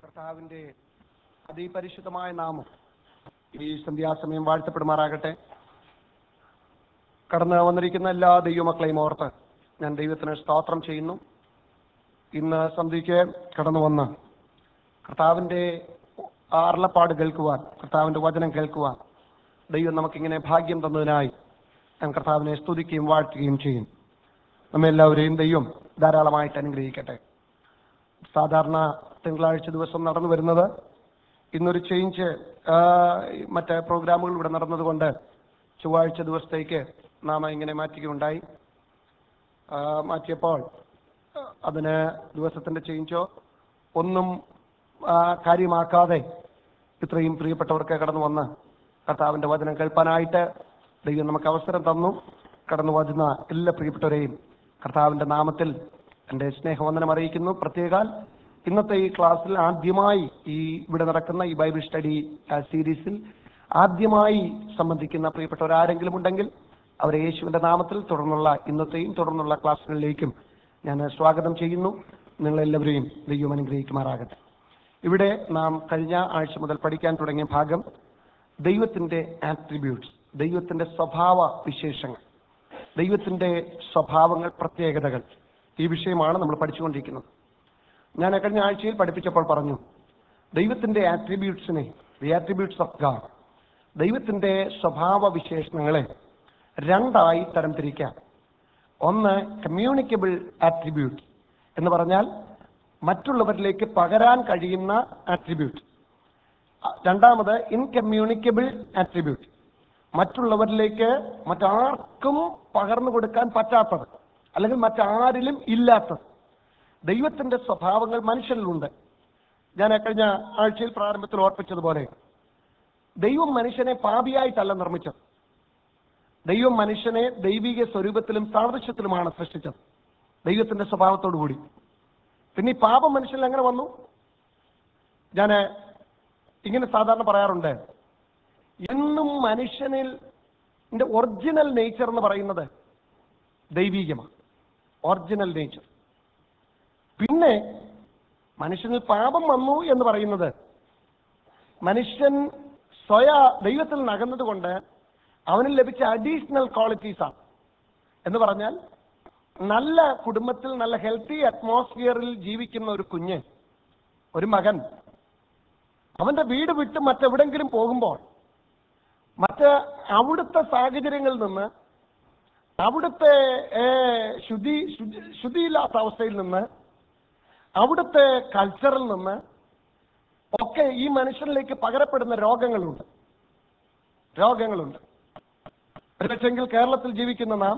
കർത്താവിന്റെ അതിപരിശുദ്ധമായ നാമം ഈ സന്ധ്യാസമയം വാഴ്ത്തപ്പെടുമാറാകട്ടെ കടന്നു വന്നിരിക്കുന്ന എല്ലാ ദൈവമക്കളെയും ഓർത്ത് ഞാൻ ദൈവത്തിന് സ്തോത്രം ചെയ്യുന്നു ഇന്ന് സന്ധ്യയ്ക്ക് കടന്നു വന്ന് കർത്താവിന്റെ അരുളപ്പാട് കേൾക്കുവാൻ കർത്താവിന്റെ വചനം കേൾക്കുവാൻ ദൈവം നമുക്കിങ്ങനെ ഭാഗ്യം തന്നതിനായി ഞാൻ കർത്താവിനെ സ്തുതിക്കുകയും വാഴ്ത്തുകയും ചെയ്യും നമ്മെല്ലാവരെയും ദൈവം ധാരാളമായിട്ട് അനുഗ്രഹിക്കട്ടെ സാധാരണ തിങ്കളാഴ്ച ദിവസം നടന്നു വരുന്നത് ഇന്നൊരു ചേഞ്ച് മറ്റ് പ്രോഗ്രാമുകൾ ഇവിടെ നടന്നതുകൊണ്ട് ചൊവ്വാഴ്ച ദിവസത്തേക്ക് നാം ഇങ്ങനെ മാറ്റുകയുണ്ടായി ആ, മാറ്റിയപ്പോൾ ആ, അതിന് ദിവസത്തിന്റെ ചേഞ്ചോ ഒന്നും ആ, കാര്യമാക്കാതെ ഇത്രയും പ്രിയപ്പെട്ടവർക്ക് കടന്നു വന്ന് കർത്താവിന്റെ വചനം കേൾപ്പാനായിട്ട് ദൈവം നമുക്ക് അവസരം തന്നു കടന്നു വരുന്ന എല്ലാ പ്രിയപ്പെട്ടവരെയും കർത്താവിന്റെ നാമത്തിൽ എൻ്റെ സ്നേഹവന്ദനം അറിയിക്കുന്നു പ്രത്യേകാൽ ഇന്നത്തെ ഈ ക്ലാസ്സിൽ ആദ്യമായി ഈ ഇവിടെ നടക്കുന്ന ഈ ബൈബിൾ സ്റ്റഡി ആ, സീരീസിൽ ആദ്യമായി സംബന്ധിക്കുന്ന പ്രിയപ്പെട്ടവരാരെങ്കിലും ഉണ്ടെങ്കിൽ അവരെ യേശുവിന്റെ നാമത്തിൽ തുടർന്നുള്ള ഇന്നത്തെയും തുടർന്നുള്ള ക്ലാസ്സുകളിലേക്കും ഞാൻ സ്വാഗതം ചെയ്യുന്നു നിങ്ങളെല്ലാവരെയും ദൈവം അനുഗ്രഹിക്കുമാറാകട്ടെ ഇവിടെ നാം കഴിഞ്ഞ ആഴ്ച മുതൽ പഠിക്കാൻ തുടങ്ങിയ ഭാഗം ദൈവത്തിന്റെ ആട്രിബ്യൂട്ട്സ് ദൈവത്തിന്റെ സ്വഭാവ വിശേഷങ്ങൾ ദൈവത്തിന്റെ സ്വഭാവങ്ങൾ പ്രത്യേകതകൾ ഈ വിഷയമാണ് നമ്മൾ പഠിച്ചുകൊണ്ടിരിക്കുന്നത് ഞാൻ കഴിഞ്ഞ ആഴ്ചയിൽ പഠിപ്പിച്ചപ്പോൾ പറഞ്ഞു ദൈവത്തിന്റെ ആട്രിബ്യൂട്ട്സിനെ ദി ആട്രിബ്യൂട്ട്സ് ഓഫ് ഗാഡ് ദൈവത്തിന്റെ സ്വഭാവ വിശേഷണങ്ങളെ രണ്ടായി തരംതിരിക്കാം ഒന്ന് കമ്മ്യൂണിക്കബിൾ ആട്രിബ്യൂട്ട് എന്ന് പറഞ്ഞാൽ മറ്റുള്ളവരിലേക്ക് പകരാൻ കഴിയുന്ന ആട്രിബ്യൂട്ട് രണ്ടാമത് ഇൻകമ്മ്യൂണിക്കബിൾ ആട്രിബ്യൂട്ട് മറ്റുള്ളവരിലേക്ക് മറ്റാർക്കും പകർന്നു കൊടുക്കാൻ പറ്റാത്തത് അല്ലെങ്കിൽ മറ്റാരിലും ഇല്ലാത്തത് ദൈവത്തിന്റെ സ്വഭാവങ്ങൾ മനുഷ്യനിലുണ്ട് ഞാൻ കഴിഞ്ഞ ആഴ്ചയിൽ പ്രാരംഭത്തിൽ ഓർപ്പിച്ചതുപോലെ ദൈവം മനുഷ്യനെ പാപിയായിട്ടല്ല നിർമ്മിച്ചത് ദൈവം മനുഷ്യനെ ദൈവിക സ്വരൂപത്തിലും സാദൃശ്യത്തിലുമാണ് സൃഷ്ടിച്ചത് ദൈവത്തിന്റെ സ്വഭാവത്തോടു കൂടി പിന്നെ ഈ പാപം മനുഷ്യനിൽ എങ്ങനെ വന്നു ഞാൻ ഇങ്ങനെ സാധാരണ പറയാറുണ്ട് എന്നും മനുഷ്യനിൽ ഒറിജിനൽ നേച്ചർ എന്ന് പറയുന്നത് ദൈവീകമാണ് ഒറിജിനൽ നേച്ചർ പിന്നെ മനുഷ്യനിൽ പാപം വന്നു എന്ന് പറയുന്നത് മനുഷ്യൻ സ്വയ ദൈവത്തിൽ നകന്നത് കൊണ്ട് അവന് ലഭിച്ച അഡീഷണൽ ക്വാളിറ്റീസ് ആണ് എന്ന് പറഞ്ഞാൽ നല്ല കുടുംബത്തിൽ നല്ല ഹെൽത്തി അറ്റ്മോസ്ഫിയറിൽ ജീവിക്കുന്ന ഒരു കുഞ്ഞ് ഒരു മകൻ അവന്റെ വീട് വിട്ട് മറ്റെവിടെങ്കിലും പോകുമ്പോൾ മറ്റ് അവിടുത്തെ സാഹചര്യങ്ങളിൽ നിന്ന് അവിടുത്തെ ഏ, ശുദ്ധി ശുദ്ധി- ശുദ്ധിയില്ലാത്ത അവസ്ഥയിൽ നിന്ന് അവിടുത്തെ കൾച്ചറിൽ നിന്ന് ഒക്കെ ഈ മനുഷ്യനിലേക്ക് പകരപ്പെടുന്ന രോഗങ്ങളുണ്ട് രോഗങ്ങളുണ്ട് ഒരുപക്ഷെങ്കിൽ കേരളത്തിൽ ജീവിക്കുന്ന നാം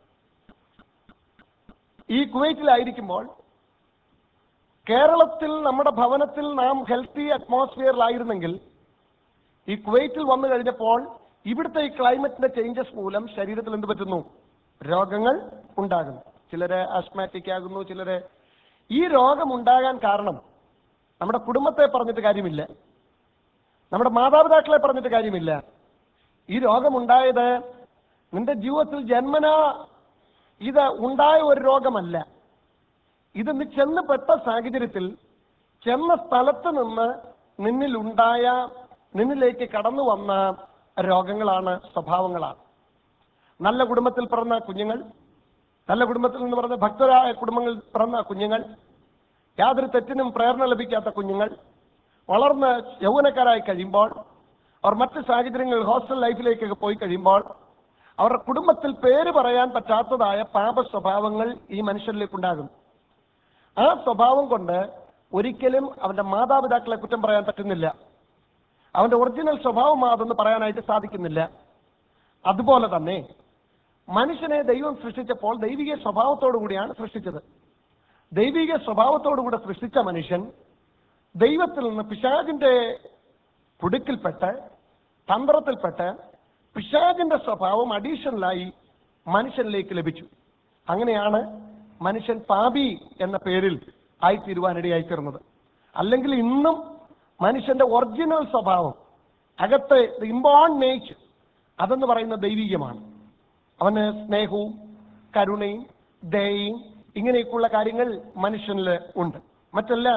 ഈ കുവൈറ്റിലായിരിക്കുമ്പോൾ കേരളത്തിൽ നമ്മുടെ ഭവനത്തിൽ നാം ഹെൽത്തി അറ്റ്മോസ്ഫിയറിലായിരുന്നെങ്കിൽ ഈ കുവൈറ്റിൽ വന്നു കഴിഞ്ഞപ്പോൾ ഇവിടുത്തെ ഈ ക്ലൈമറ്റിന്റെ ചേഞ്ചസ് മൂലം ശരീരത്തിൽ എന്ത് പറ്റുന്നു രോഗങ്ങൾ ഉണ്ടാകുന്നു ചിലര് ആസ്മാറ്റിക് ആകുന്നു ചിലര് ഈ രോഗം ഉണ്ടാകാൻ കാരണം നമ്മുടെ കുടുംബത്തെ പറഞ്ഞിട്ട് കാര്യമില്ല നമ്മുടെ മാതാപിതാക്കളെ പറഞ്ഞിട്ട് കാര്യമില്ല ഈ രോഗമുണ്ടായത് നിന്റെ ജീവിതത്തിൽ ജന്മന ഇത് ഉണ്ടായ ഒരു രോഗമല്ല ഇത് നീ ചെന്ന് പെട്ട സാഹചര്യത്തിൽ ചെന്ന സ്ഥലത്ത് നിന്ന് നിന്നിൽ ഉണ്ടായ നിന്നിലേക്ക് കടന്നു വന്ന രോഗങ്ങളാണ് സ്വഭാവങ്ങളാണ് നല്ല കുടുംബത്തിൽ പിറന്ന കുഞ്ഞുങ്ങൾ നല്ല കുടുംബത്തിൽ നിന്ന് പറഞ്ഞ ഭക്തരായ കുടുംബങ്ങളിൽ പിറന്ന കുഞ്ഞുങ്ങൾ യാതൊരു തെറ്റിനും പ്രേരണ ലഭിക്കാത്ത കുഞ്ഞുങ്ങൾ വളർന്ന് യൗവനക്കാരായി കഴിയുമ്പോൾ അവർ മറ്റ് സാഹചര്യങ്ങളിൽ ഹോസ്റ്റൽ ലൈഫിലേക്കൊക്കെ പോയി കഴിയുമ്പോൾ അവരുടെ കുടുംബത്തിൽ പേര് പറയാൻ പറ്റാത്തതായ പാപ സ്വഭാവങ്ങൾ ഈ മനുഷ്യരിലേക്ക് ഉണ്ടാകും ആ സ്വഭാവം കൊണ്ട് ഒരിക്കലും അവന്റെ മാതാപിതാക്കളെ കുറ്റം പറയാൻ പറ്റുന്നില്ല അവന്റെ ഒറിജിനൽ സ്വഭാവം അതെന്ന് പറയാനായിട്ട് സാധിക്കുന്നില്ല അതുപോലെ തന്നെ മനുഷ്യനെ ദൈവം സൃഷ്ടിച്ചപ്പോൾ ദൈവിക സ്വഭാവത്തോടു കൂടിയാണ് സൃഷ്ടിച്ചത് ദൈവിക സ്വഭാവത്തോടുകൂടെ സൃഷ്ടിച്ച മനുഷ്യൻ ദൈവത്തിൽ നിന്ന് പിശാചിന്റെ കുടുക്കിൽപ്പെട്ട് തന്ത്രത്തിൽപ്പെട്ട് പിശാചിന്റെ സ്വഭാവം അഡീഷണലായി മനുഷ്യനിലേക്ക് ലഭിച്ചു അങ്ങനെയാണ് മനുഷ്യൻ പാപി എന്ന പേരിൽ ആയിത്തീരുവാനിടയായി തീർന്നത് അല്ലെങ്കിൽ ഇന്നും മനുഷ്യന്റെ ഒറിജിനൽ സ്വഭാവം അകത്തെ ഇമ്പോൺ നേച്ചർ അതെന്ന് പറയുന്ന ദൈവികമാണ് അവന് സ്നേഹവും കരുണയും ദയയും ഇങ്ങനെയൊക്കെയുള്ള കാര്യങ്ങൾ മനുഷ്യനിൽ ഉണ്ട് മറ്റെല്ലാം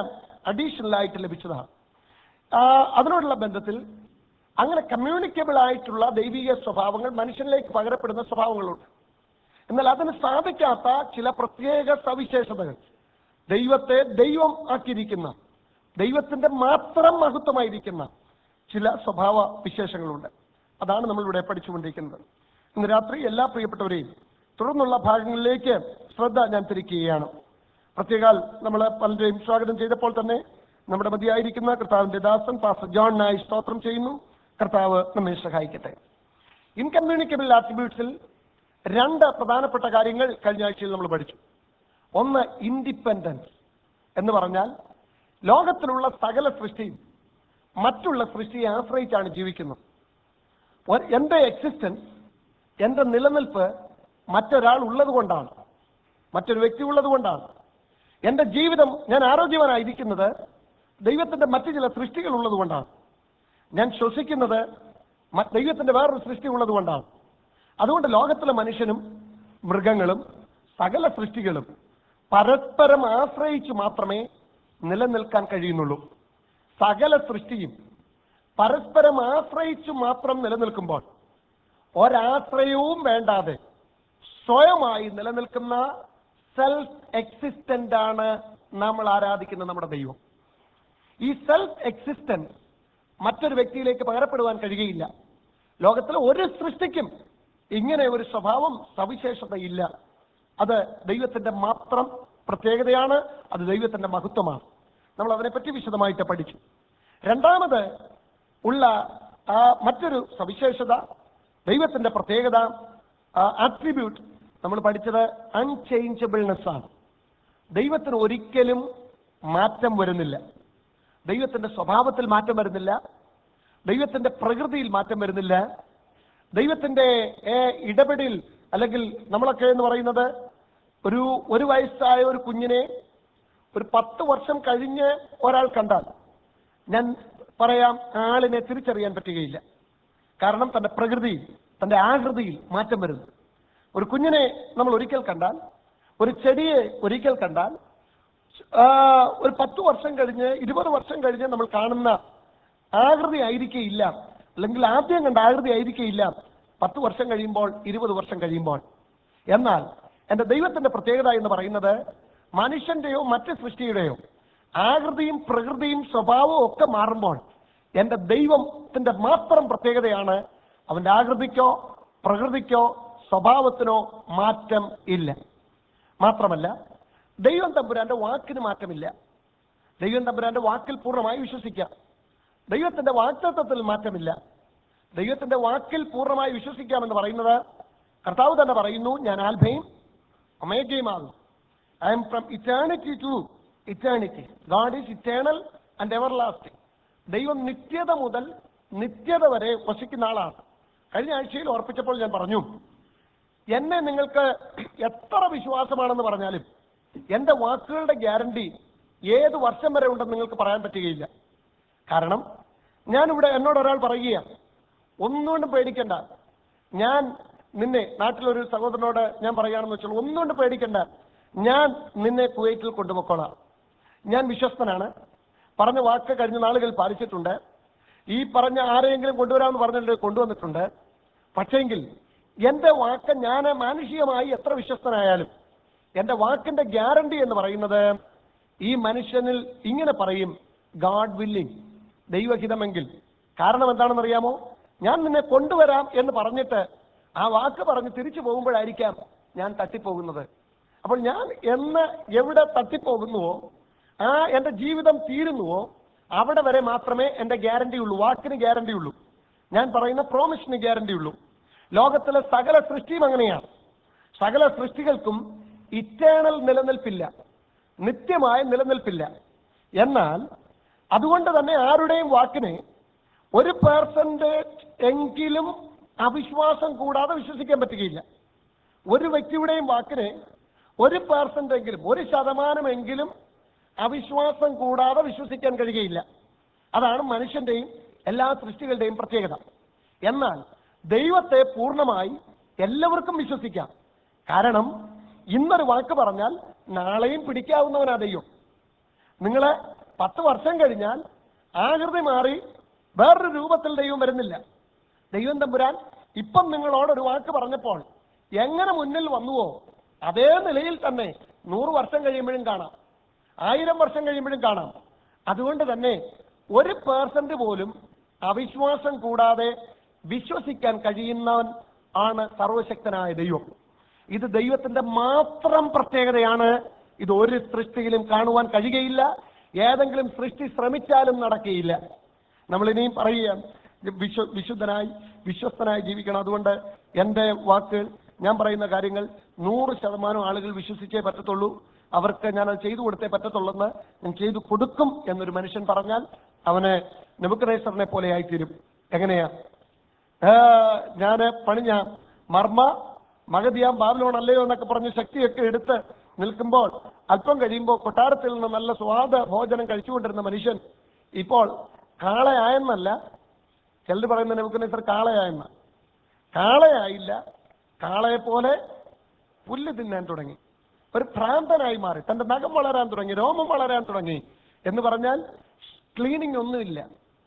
അഡീഷണൽ ആയിട്ട് ലഭിച്ചതാണ് ആ, അതിനോടുള്ള ബന്ധത്തിൽ അങ്ങനെ കമ്മ്യൂണിക്കബിൾ ആയിട്ടുള്ള ദൈവിക സ്വഭാവങ്ങൾ മനുഷ്യനിലേക്ക് പകരപ്പെടുന്ന സ്വഭാവങ്ങളുണ്ട് എന്നാൽ അതിന് സാധിക്കാത്ത ചില പ്രത്യേക സവിശേഷതകൾ ദൈവത്തെ ദൈവം ആക്കിയിരിക്കുന്ന ദൈവത്തിന്റെ മാത്രം മഹത്വമായിരിക്കുന്ന ചില സ്വഭാവ വിശേഷങ്ങളുണ്ട് അതാണ് നമ്മളിവിടെ പഠിച്ചുകൊണ്ടിരിക്കുന്നത് ഇന്ന് രാത്രി എല്ലാ പ്രിയപ്പെട്ടവരെയും തുടർന്നുള്ള ഭാഗങ്ങളിലേക്ക് ശ്രദ്ധ ഞാൻ തിരിക്കുകയാണ് പ്രത്യേകാൽ നമ്മൾ പലരെയും സ്വാഗതം ചെയ്തപ്പോൾ തന്നെ നമ്മുടെ മതിയായിരിക്കുന്ന കർത്താവിന്റെ ദാസൻ പാസ്റ്റർ ജോണിനായി സ്തോത്രം ചെയ്യുന്നു കർത്താവ് നമ്മെ സഹായിക്കട്ടെ ഇൻകമ്മ്യൂണിക്കബിൾ ആട്രിബ്യൂട്ട്സിൽ രണ്ട് പ്രധാനപ്പെട്ട കാര്യങ്ങൾ കഴിഞ്ഞ ആഴ്ചയിൽ നമ്മൾ പഠിച്ചു ഒന്ന് ഇൻഡിപെൻഡൻസ് എന്ന് പറഞ്ഞാൽ ലോകത്തിലുള്ള സകല സൃഷ്ടിയും മറ്റുള്ള സൃഷ്ടിയെ ആശ്രയിച്ചാണ് ജീവിക്കുന്നത് ഒരു- എൻ്റെ എക്സിസ്റ്റൻസ് എൻ്റെ നിലനിൽപ്പ് മറ്റൊരാൾ ഉള്ളത് കൊണ്ടാണ് മറ്റൊരു വ്യക്തി ഉള്ളത് കൊണ്ടാണ് എൻ്റെ ജീവിതം ഞാൻ ആരോഗ്യവാനായിരിക്കുന്നത് ദൈവത്തിൻ്റെ മറ്റു ചില സൃഷ്ടികൾ ഉള്ളത് കൊണ്ടാണ് ഞാൻ ശ്വസിക്കുന്നത് മ- ദൈവത്തിൻ്റെ വേറൊരു സൃഷ്ടി ഉള്ളത് കൊണ്ടാണ് അതുകൊണ്ട് ലോകത്തിലെ മനുഷ്യനും മൃഗങ്ങളും സകല സൃഷ്ടികളും പരസ്പരം ആശ്രയിച്ച് മാത്രമേ നിലനിൽക്കാൻ കഴിയുന്നുള്ളൂ സകല സൃഷ്ടിയും പരസ്പരം ആശ്രയിച്ച് മാത്രം നിലനിൽക്കുമ്പോൾ ഒരാശ്രയവും വേണ്ടാതെ സ്വയമായി നിലനിൽക്കുന്ന സെൽഫ് എക്സിസ്റ്റന്റ് ആണ് നമ്മൾ ആരാധിക്കുന്ന നമ്മുടെ ദൈവം ഈ സെൽഫ് എക്സിസ്റ്റൻസ് മറ്റൊരു വ്യക്തിയിലേക്ക് പകരപ്പെടുവാൻ കഴിയുകയില്ല ലോകത്തിലെ ഒരു സൃഷ്ടിക്കും ഇങ്ങനെ ഒരു സ്വഭാവം സവിശേഷതയില്ല അത് ദൈവത്തിന്റെ മാത്രം പ്രത്യേകതയാണ് അത് ദൈവത്തിന്റെ മഹത്വമാണ് നമ്മൾ അതിനെപ്പറ്റി വിശദമായിട്ട് പഠിച്ചു രണ്ടാമത് ഉള്ള ആ മറ്റൊരു സവിശേഷത ദൈവത്തിന്റെ പ്രത്യേകത ആട്രിബ്യൂട്ട് നമ്മൾ പഠിച്ചത് അൺചേഞ്ചബിൾനെസ് ആണ് ദൈവത്തിന് ഒരിക്കലും മാറ്റം വരുന്നില്ല ദൈവത്തിന്റെ സ്വഭാവത്തിൽ മാറ്റം വരുന്നില്ല ദൈവത്തിന്റെ പ്രകൃതിയിൽ മാറ്റം വരുന്നില്ല ദൈവത്തിന്റെ ഏ, ഇടപെടൽ അല്ലെങ്കിൽ നമ്മളൊക്കെ എന്ന് പറയുന്നത് ഒരു ഒരു വയസ്സായ ഒരു കുഞ്ഞിനെ ഒരു പത്ത് വർഷം കഴിഞ്ഞ് ഒരാൾ കണ്ടാൽ ഞാൻ പറയാം ആളിനെ തിരിച്ചറിയാൻ പറ്റുകയില്ല കാരണം തന്റെ പ്രകൃതിയിൽ തന്റെ ആകൃതിയിൽ മാറ്റം വരുന്നു ഒരു കുഞ്ഞിനെ നമ്മൾ ഒരിക്കൽ കണ്ടാൽ ഒരു ചെടിയെ ഒരിക്കൽ കണ്ടാൽ ആ, ഒരു പത്ത് വർഷം കഴിഞ്ഞ് ഇരുപത് വർഷം കഴിഞ്ഞ് നമ്മൾ കാണുന്ന ആകൃതി ആയിരിക്കയില്ല അല്ലെങ്കിൽ ആദ്യം കണ്ട ആകൃതി ആയിരിക്കയില്ല പത്ത് വർഷം കഴിയുമ്പോൾ ഇരുപത് വർഷം കഴിയുമ്പോൾ എന്നാൽ എൻ്റെ ദൈവത്തിന്റെ പ്രത്യേകത എന്ന് പറയുന്നത് മനുഷ്യന്റെയോ മറ്റ് സൃഷ്ടിയുടെയോ ആകൃതിയും പ്രകൃതിയും സ്വഭാവവും ഒക്കെ മാറുമ്പോൾ എൻ്റെ ദൈവത്തിന്റെ മാത്രം പ്രത്യേകതയാണ് അവന്റെ ആകൃതിക്കോ പ്രകൃതിക്കോ സ്വഭാവത്തിനോ മാറ്റം ഇല്ല മാത്രമല്ല ദൈവം തമ്പുരാന്റെ വാക്കിന് മാറ്റമില്ല ദൈവം തമ്പുരാന്റെ വാക്കിൽ പൂർണ്ണമായി വിശ്വസിക്കാം ദൈവത്തിന്റെ വാക്തത്വത്തിൽ മാറ്റമില്ല ദൈവത്തിന്റെ വാക്കിൽ പൂർണ്ണമായി വിശ്വസിക്കാമെന്ന് പറയുന്നത് കർത്താവ് തന്നെ പറയുന്നു ഞാൻ ആൽഭയും ഒമേഗയുമാകും I am from eternity to eternity God is eternal and everlasting ദൈവം നിത്യത മുതൽ നിത്യത വരെ വസിക്കുന്ന ആളാണ് കഴിഞ്ഞ ആഴ്ചയിൽ ഓർപ്പിച്ചപ്പോൾ ഞാൻ പറഞ്ഞു എന്നെ നിങ്ങൾക്ക് എത്ര വിശ്വാസമാണെന്ന് പറഞ്ഞാലും എന്റെ വാക്കുകളുടെ ഗ്യാരണ്ടി ഏത് വർഷം വരെ ഉണ്ടെന്ന് നിങ്ങൾക്ക് പറയാൻ പറ്റുകയില്ല കാരണം ഞാനിവിടെ എന്നോട് ഒരാൾ പറയുകയാണ് ഒന്നുകൊണ്ടും പേടിക്കണ്ട ഞാൻ നിന്നെ നാട്ടിലൊരു സഹോദരനോട് ഞാൻ പറയുകയാണെന്ന് വെച്ചാൽ ഒന്നുകൊണ്ടും പേടിക്കണ്ട ഞാൻ നിന്നെ കുവൈറ്റിൽ കൊണ്ടുപോക്കോളാം ഞാൻ വിശ്വസ്തനാണ് പറഞ്ഞ വാക്ക് കഴിഞ്ഞ നാളുകൾ പാലിച്ചിട്ടുണ്ട് ഈ പറഞ്ഞ ആരെയെങ്കിലും കൊണ്ടുവരാമെന്ന് പറഞ്ഞിട്ട് കൊണ്ടുവന്നിട്ടുണ്ട് പക്ഷേങ്കിൽ എന്റെ വാക്ക് ഞാൻ മാനുഷികമായി എത്ര വിശ്വസ്തനായാലും എന്റെ വാക്കിന്റെ ഗ്യാരണ്ടി എന്ന് പറയുന്നത് ഈ മനുഷ്യനിൽ ഇങ്ങനെ പറയും ഗാഡ് വില്ലിങ് ദൈവഹിതമെങ്കിൽ കാരണം എന്താണെന്ന് അറിയാമോ ഞാൻ നിന്നെ കൊണ്ടുവരാം എന്ന് പറഞ്ഞിട്ട് ആ വാക്ക് പറഞ്ഞ് തിരിച്ചു പോകുമ്പോഴായിരിക്കാം ഞാൻ തട്ടിപ്പോകുന്നത് അപ്പോൾ ഞാൻ എന്ന് എവിടെ തട്ടിപ്പോകുന്നുവോ ആ എൻ്റെ ജീവിതം തീരുന്നുവോ അവിടെ വരെ മാത്രമേ എൻ്റെ ഗ്യാരണ്ടി ഉള്ളൂ വാക്കിന് ഗ്യാരണ്ടി ഉള്ളൂ ഞാൻ പറയുന്ന പ്രോമിസിന് ഗ്യാരണ്ടി ഉള്ളൂ ലോകത്തിലെ സകല സൃഷ്ടിയും അങ്ങനെയാണ് സകല സൃഷ്ടികൾക്കും ഇറ്റേണൽ നിലനിൽപ്പില്ല നിത്യമായ നിലനിൽപ്പില്ല എന്നാൽ അതുകൊണ്ട് തന്നെ ആരുടെയും വാക്കിനെ ഒരു പേഴ്സൻറ്റേജ് എങ്കിലും അവിശ്വാസം കൂടാതെ വിശ്വസിക്കാൻ പറ്റുകയില്ല ഒരു വ്യക്തിയുടെയും വാക്കിനെ ഒരു പേഴ്സൻ്റ് എങ്കിലും ഒരു ശതമാനമെങ്കിലും അവിശ്വാസം കൂടാതെ വിശ്വസിക്കാൻ കഴിയുകയില്ല അതാണ് മനുഷ്യന്റെയും എല്ലാ സൃഷ്ടികളുടെയും പ്രത്യേകത എന്നാൽ ദൈവത്തെ പൂർണ്ണമായി എല്ലാവർക്കും വിശ്വസിക്കാം കാരണം ഇന്നൊരു വാക്ക് പറഞ്ഞാൽ നാളെയും പിടിക്കാവുന്നവനാ ദൈവം നിങ്ങള് പത്ത് വർഷം കഴിഞ്ഞാൽ ആകൃതി മാറി വേറൊരു രൂപത്തിൽ ദൈവം വരുന്നില്ല ദൈവം തമ്പുരാൻ ഇപ്പം നിങ്ങളോട് ഒരു വാക്ക് പറഞ്ഞപ്പോൾ എങ്ങനെ മുന്നിൽ വന്നുവോ അതേ നിലയിൽ തന്നെ നൂറ് വർഷം കഴിയുമ്പോഴും കാണാം ആയിരം വർഷം കഴിയുമ്പോഴും കാണാം അതുകൊണ്ട് തന്നെ ഒരു പേഴ്സന്റ് പോലും അവിശ്വാസം കൂടാതെ വിശ്വസിക്കാൻ കഴിയുന്നവൻ ആണ് സർവശക്തനായ ദൈവം ഇത് ദൈവത്തിന്റെ മാത്രം പ്രത്യേകതയാണ് ഇത് ഒരു സൃഷ്ടിയിലും കാണുവാൻ കഴിയുകയില്ല ഏതെങ്കിലും സൃഷ്ടി ശ്രമിച്ചാലും നടക്കുകയില്ല നമ്മൾ ഇനിയും പറയുക വിശ്വ വിശുദ്ധനായി വിശ്വസ്തനായി ജീവിക്കണം അതുകൊണ്ട് എൻ്റെ വാക്കുകൾ ഞാൻ പറയുന്ന കാര്യങ്ങൾ നൂറ് ശതമാനം ആളുകൾ വിശ്വസിച്ചേ പറ്റത്തുള്ളൂ അവർക്ക് ഞാൻ അത് ചെയ്തു കൊടുത്തേ പറ്റത്തുള്ളെന്ന് ഞാൻ ചെയ്തു കൊടുക്കും എന്നൊരു മനുഷ്യൻ പറഞ്ഞാൽ അവന് നെബുക്കനേശ്വറിനെ പോലെ ആയിത്തീരും എങ്ങനെയാ ഞാൻ പണിഞ്ഞ മർമ്മ മഗതിയാം ബാബിലോൺ അല്ലയോ എന്നൊക്കെ പറഞ്ഞ് ശക്തിയൊക്കെ എടുത്ത് നിൽക്കുമ്പോൾ അല്പം കഴിയുമ്പോൾ കൊട്ടാരത്തിൽ നിന്ന് നല്ല സ്വാദ ഭോജനം കഴിച്ചുകൊണ്ടിരുന്ന മനുഷ്യൻ ഇപ്പോൾ കാളയായെന്നല്ല ചിലർ പറയുന്ന നെബുക്കനേശ്വർ കാളയായെന്ന കാളയായില്ല കാളയെ പോലെ പുല്ല് തിന്നാൻ തുടങ്ങി ഒരു ഭ്രാന്തനായി മാറി തന്റെ നഖം വളരാൻ തുടങ്ങി രോമം വളരാൻ തുടങ്ങി എന്ന് പറഞ്ഞാൽ ക്ലീനിങ് ഒന്നുമില്ല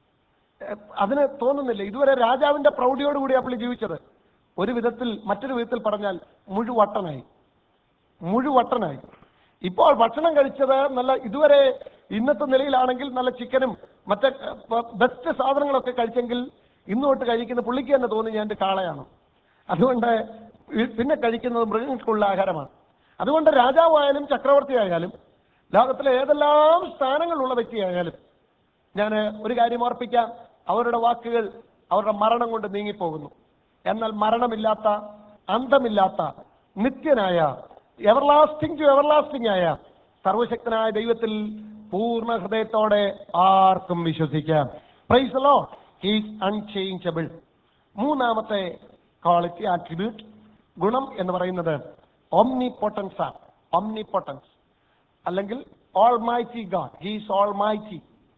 ഏഹ് അതിന് തോന്നുന്നില്ല ഇതുവരെ രാജാവിന്റെ പ്രൗഢിയോടുകൂടി പുള്ളി ജീവിച്ചത് ഒരു വിധത്തിൽ മറ്റൊരു വിധത്തിൽ പറഞ്ഞാൽ മുഴുവട്ടനായി മുഴുവട്ടനായി ഇപ്പോൾ ഭക്ഷണം കഴിച്ചത് നല്ല ഇതുവരെ ഇന്നത്തെ നിലയിലാണെങ്കിൽ നല്ല ചിക്കനും മറ്റേ ബെസ്റ്റ് സാധനങ്ങളൊക്കെ കഴിച്ചെങ്കിൽ ഇന്ന് തൊട്ട് കഴിക്കുന്ന പുള്ളിക്ക് തന്നെ തോന്നി ഞാൻ എൻ്റെ കാളയാണ് അതുകൊണ്ട് ഈ- പിന്നെ കഴിക്കുന്നത് മൃഗങ്ങൾക്കുള്ള ആഹാരമാണ് അതുകൊണ്ട് രാജാവായാലും ചക്രവർത്തി ആയാലും ലോകത്തിലെ ഏതെല്ലാം സ്ഥാനങ്ങളുള്ള വ്യക്തിയായാലും ഞാൻ ഒരു കാര്യം ഓർപ്പിക്കാം അവരുടെ വാക്കുകൾ അവരുടെ മരണം കൊണ്ട് നീങ്ങിപ്പോകുന്നു എന്നാൽ മരണമില്ലാത്ത അന്തമില്ലാത്ത നിത്യനായ എവർലാസ്റ്റിംഗ് ടു എവർലാസ്റ്റിംഗ് ആയ സർവശക്തനായ ദൈവത്തിൽ പൂർണ്ണ ഹൃദയത്തോടെ ആർക്കും വിശ്വസിക്കാം പ്രൈസ് ലോ ഹീസ് അൺചേഞ്ചബിൾ മൂന്നാമത്തെ ക്വാളിറ്റി ആട്രിബ്യൂട്ട് ഗുണം എന്ന് പറയുന്നത് ഒംനി പൊട്ടൻസ് ആണ് ഒംനി പൊട്ടൻസ് അല്ലെങ്കിൽ almighty God he's almighty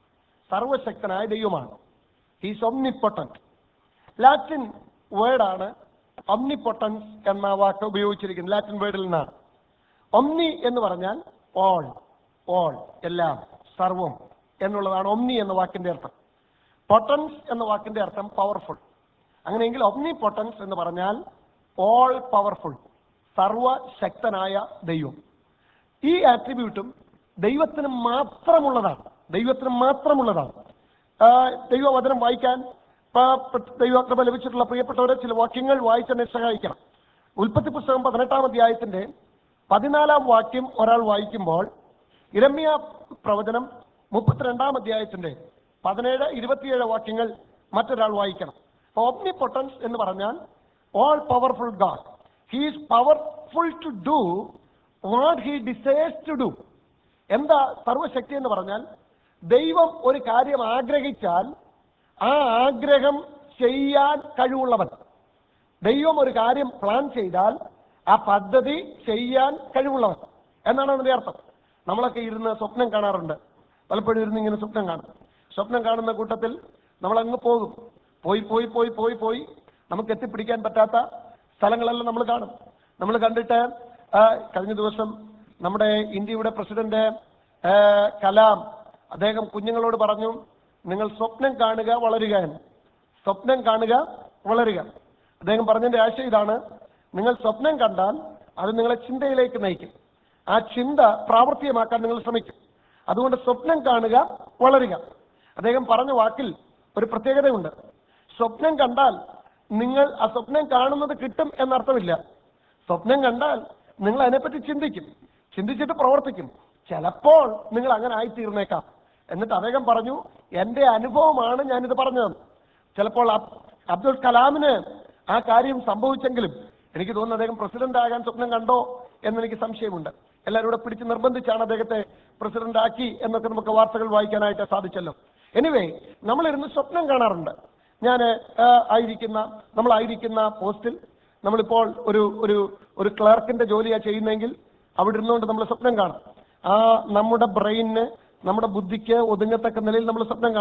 സർവശക്തനായ ദൈവമാണ് ഹീസ് ഒംനിപ്പൊട്ടൻറ്റ് ലാറ്റിൻ വേർഡാണ് ഒംനിപ്പൊട്ടൻസ് എന്ന വാക്ക് ഉപയോഗിച്ചിരിക്കുന്നത് ലാറ്റിൻ വേർഡിൽ നിന്നാണ് ഒംനി എന്ന് പറഞ്ഞാൽ ഓൾ ഓൾ എല്ലാം സർവം എന്നുള്ളതാണ് ഒംനി എന്ന വാക്കിന്റെ അർത്ഥം പൊട്ടൻസ് എന്ന വാക്കിന്റെ അർത്ഥം പവർഫുൾ അങ്ങനെയെങ്കിൽ ഒംനി പൊട്ടൻസ് എന്ന് പറഞ്ഞാൽ ഓൾ പവർഫുൾ സർവശക്തനായ ദൈവം ഈ ആട്രിബ്യൂട്ടും ദൈവത്തിന് മാത്രമുള്ളതാണ് ദൈവത്തിന് മാത്രമുള്ളതാണ് ആ, ദൈവവചനം വായിക്കാൻ പ- പ- ദൈവകൃപ ലഭിച്ചിട്ടുള്ള പ്രിയപ്പെട്ടവരെ ചില വാക്യങ്ങൾ വായിച്ചെന്നെ സഹായിക്കണം ഉൽപ്പത്തി പുസ്തകം പതിനെട്ടാം അധ്യായത്തിന്റെ പതിനാലാം വാക്യം ഒരാൾ വായിക്കുമ്പോൾ ഇരമ്യ പ്രവചനം മുപ്പത്തിരണ്ടാം അധ്യായത്തിന്റെ പതിനേഴ് ഇരുപത്തിയേഴ് വാക്യങ്ങൾ മറ്റൊരാൾ വായിക്കണം ഓപ്നി പൊട്ടൻസ് എന്ന് പറഞ്ഞാൽ all powerful God he's powerful to do what he decides to do എന്താ സർവശക്തി എന്ന് പറഞ്ഞാൽ ദൈവം ഒരു കാര്യം ആഗ്രഹിച്ചാൽ ആ ആഗ്രഹം ചെയ്യാൻ കഴിവുള്ളവൻ ദൈവം ഒരു കാര്യം പ്ലാൻ ചെയ്താൽ ആ പദ്ധതി ചെയ്യാൻ കഴിവുള്ളവൻ എന്നാണ് അതിന്റെ അർത്ഥം നമ്മളൊക്കെ ഇരുന്ന് സ്വപ്നം കാണാറുണ്ട് പലപ്പോഴും ഇരുന്ന് ഇങ്ങനെ സ്വപ്നം കാണും സ്വപ്നം കാണുന്ന കൂട്ടത്തിൽ നമ്മൾ അങ്ങ് പോകും പോയി പോയി പോയി പോയി പോയി നമുക്ക് എത്തിപ്പിടിക്കാൻ പറ്റാത്ത സ്ഥലങ്ങളെല്ലാം നമ്മൾ കാണും നമ്മൾ കണ്ടിട്ട് ആ, കഴിഞ്ഞ ദിവസം നമ്മുടെ ഇന്ത്യയുടെ പ്രസിഡന്റ് ആ, കലാം അദ്ദേഹം കുഞ്ഞുങ്ങളോട് പറഞ്ഞു നിങ്ങൾ സ്വപ്നം കാണുക വളരുക എന്ന് സ്വപ്നം കാണുക വളരുക അദ്ദേഹം പറഞ്ഞതിന്റെ ആശയം ഇതാണ് നിങ്ങൾ സ്വപ്നം കണ്ടാൽ അത് നിങ്ങളെ ചിന്തയിലേക്ക് നയിക്കും ആ ചിന്ത പ്രാവർത്തികമാക്കാൻ നിങ്ങൾ ശ്രമിക്കും അതുകൊണ്ട് സ്വപ്നം കാണുക വളരുക അദ്ദേഹം പറഞ്ഞ വാക്കിൽ ഒരു പ്രത്യേകതയുണ്ട് സ്വപ്നം കണ്ടാൽ നിങ്ങൾ ആ സ്വപ്നം കാണുന്നത് കിട്ടും എന്നർത്ഥമില്ല സ്വപ്നം കണ്ടാൽ നിങ്ങൾ അതിനെപ്പറ്റി ചിന്തിക്കും ചിന്തിച്ചിട്ട് പ്രവർത്തിക്കും ചിലപ്പോൾ നിങ്ങൾ അങ്ങനെ ആയിത്തീർന്നേക്കാം എന്നിട്ട് അദ്ദേഹം പറഞ്ഞു എന്റെ അനുഭവമാണ് ഞാനിത് പറഞ്ഞത് ചിലപ്പോൾ അബ്- അബ്ദുൽ കലാമിന് ആ കാര്യം സംഭവിച്ചെങ്കിലും എനിക്ക് തോന്നുന്നു അദ്ദേഹം പ്രസിഡന്റ് ആകാൻ സ്വപ്നം കണ്ടോ എന്നെനിക്ക് സംശയമുണ്ട് എല്ലാവരും കൂടെ പിടിച്ച് നിർബന്ധിച്ചാണ് അദ്ദേഹത്തെ പ്രസിഡന്റ് ആക്കി എന്നൊക്കെ നമുക്ക് വാർത്തകൾ വായിക്കാനായിട്ട് സാധിച്ചല്ലോ എനിവേ നമ്മളിരുന്ന് സ്വപ്നം കാണാറുണ്ട് ഞാൻ ആയിരിക്കുന്ന നമ്മളായിരിക്കുന്ന പോസ്റ്റിൽ നമ്മളിപ്പോൾ ഒരു ഒരു ഒരു ക്ലർക്കിന്റെ ജോലിയാണ് ചെയ്യുന്നതെങ്കിൽ അവിടെ ഇരുന്നുകൊണ്ട് നമ്മൾ സ്വപ്നം കാണും ആ നമ്മുടെ ബ്രെയിനിന് നമ്മുടെ ബുദ്ധിക്ക് ഒതുങ്ങത്തക്ക നിലയിൽ നമ്മൾ സ്വപ്നം കാണും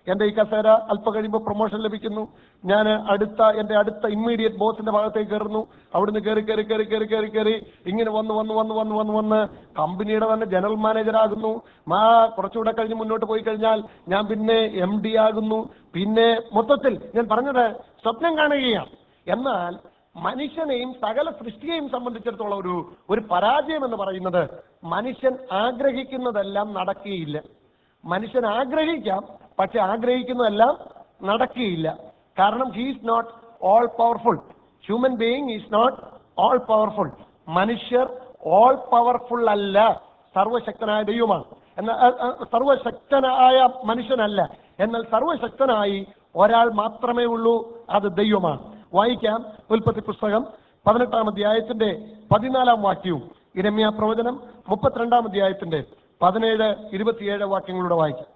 എന്റെ ഈ കസേര അല്പം കഴിയുമ്പോൾ പ്രൊമോഷൻ ലഭിക്കുന്നു ഞാൻ അടുത്ത എന്റെ അടുത്ത ഇമ്മീഡിയറ്റ് ബോസിന്റെ ഭാഗത്തേക്ക് കയറുന്നു അവിടുന്ന് കയറി കയറി കയറി കയറി കയറി കയറി ഇങ്ങനെ വന്ന് വന്ന് വന്ന് വന്ന് വന്ന് വന്ന് കമ്പനിയുടെ തന്നെ ജനറൽ മാനേജർ ആകുന്നു മാ കുറച്ചുകൂടെ കഴിഞ്ഞ് മുന്നോട്ട് പോയി കഴിഞ്ഞാൽ ഞാൻ പിന്നെ എം ഡി ആകുന്നു പിന്നെ മൊത്തത്തിൽ ഞാൻ പറഞ്ഞത് സ്വപ്നം കാണുകയാണ് എന്നാൽ മനുഷ്യനെയും സകല സൃഷ്ടിയെയും സംബന്ധിച്ചിടത്തോളം ഒരു ഒരു പരാജയം എന്ന് പറയുന്നത് മനുഷ്യൻ ആഗ്രഹിക്കുന്നതെല്ലാം നടക്കുകയില്ല മനുഷ്യൻ ആഗ്രഹിക്കാം പക്ഷെ ആഗ്രഹിക്കുന്നതെല്ലാം നടക്കുകയില്ല കാരണം he's not all powerful human being is not all powerful മനുഷ്യർ ഓൾ പവർഫുൾ അല്ല സർവശക്തനായ ദൈവമാണ് എന്നാൽ അ, അ, സർവശക്തനായ മനുഷ്യനല്ല എന്നാൽ സർവശക്തനായി ഒരാൾ മാത്രമേ ഉള്ളൂ അത് ദൈവമാണ് വായിക്കാം ഉൽപ്പത്തി പുസ്തകം പതിനെട്ടാം അധ്യായത്തിന്റെ പതിനാലാം വാക്യവും ഇരമ്യ പ്രവചനം മുപ്പത്തിരണ്ടാം അധ്യായത്തിന്റെ പതിനേഴ് ഇരുപത്തിയേഴ് വാക്യങ്ങളുടെ വായിക്കാം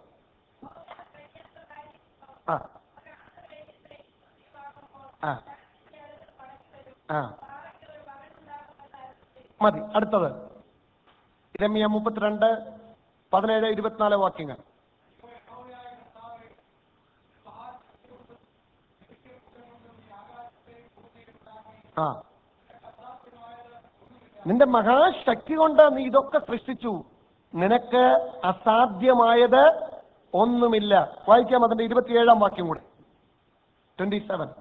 ആ ആ ആ മതി അടുത്തത് ഇരമ്യ മുപ്പത്തിരണ്ട് പതിനേഴ് ഇരുപത്തിനാല് വാക്യങ്ങൾ ആ നിന്റെ മഹാശക്തി കൊണ്ട് നീ ഇതൊക്കെ സൃഷ്ടിച്ചു നിനക്ക് അസാധ്യമായത് ഒന്നുമില്ല വായിക്കാം അതിന്റെ ഇരുപത്തിയേഴാം വാക്യം കൂടെ ട്വന്റി സെവൻ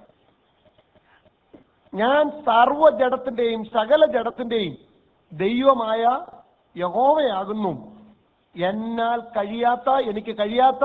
ഞാൻ സർവ്വ ജഡത്തിന്റെയും സകല ജഡത്തിന്റെയും ദൈവമായ യഹോവയാകുന്നു എന്നാൽ കഴിയാത്ത എനിക്ക് കഴിയാത്ത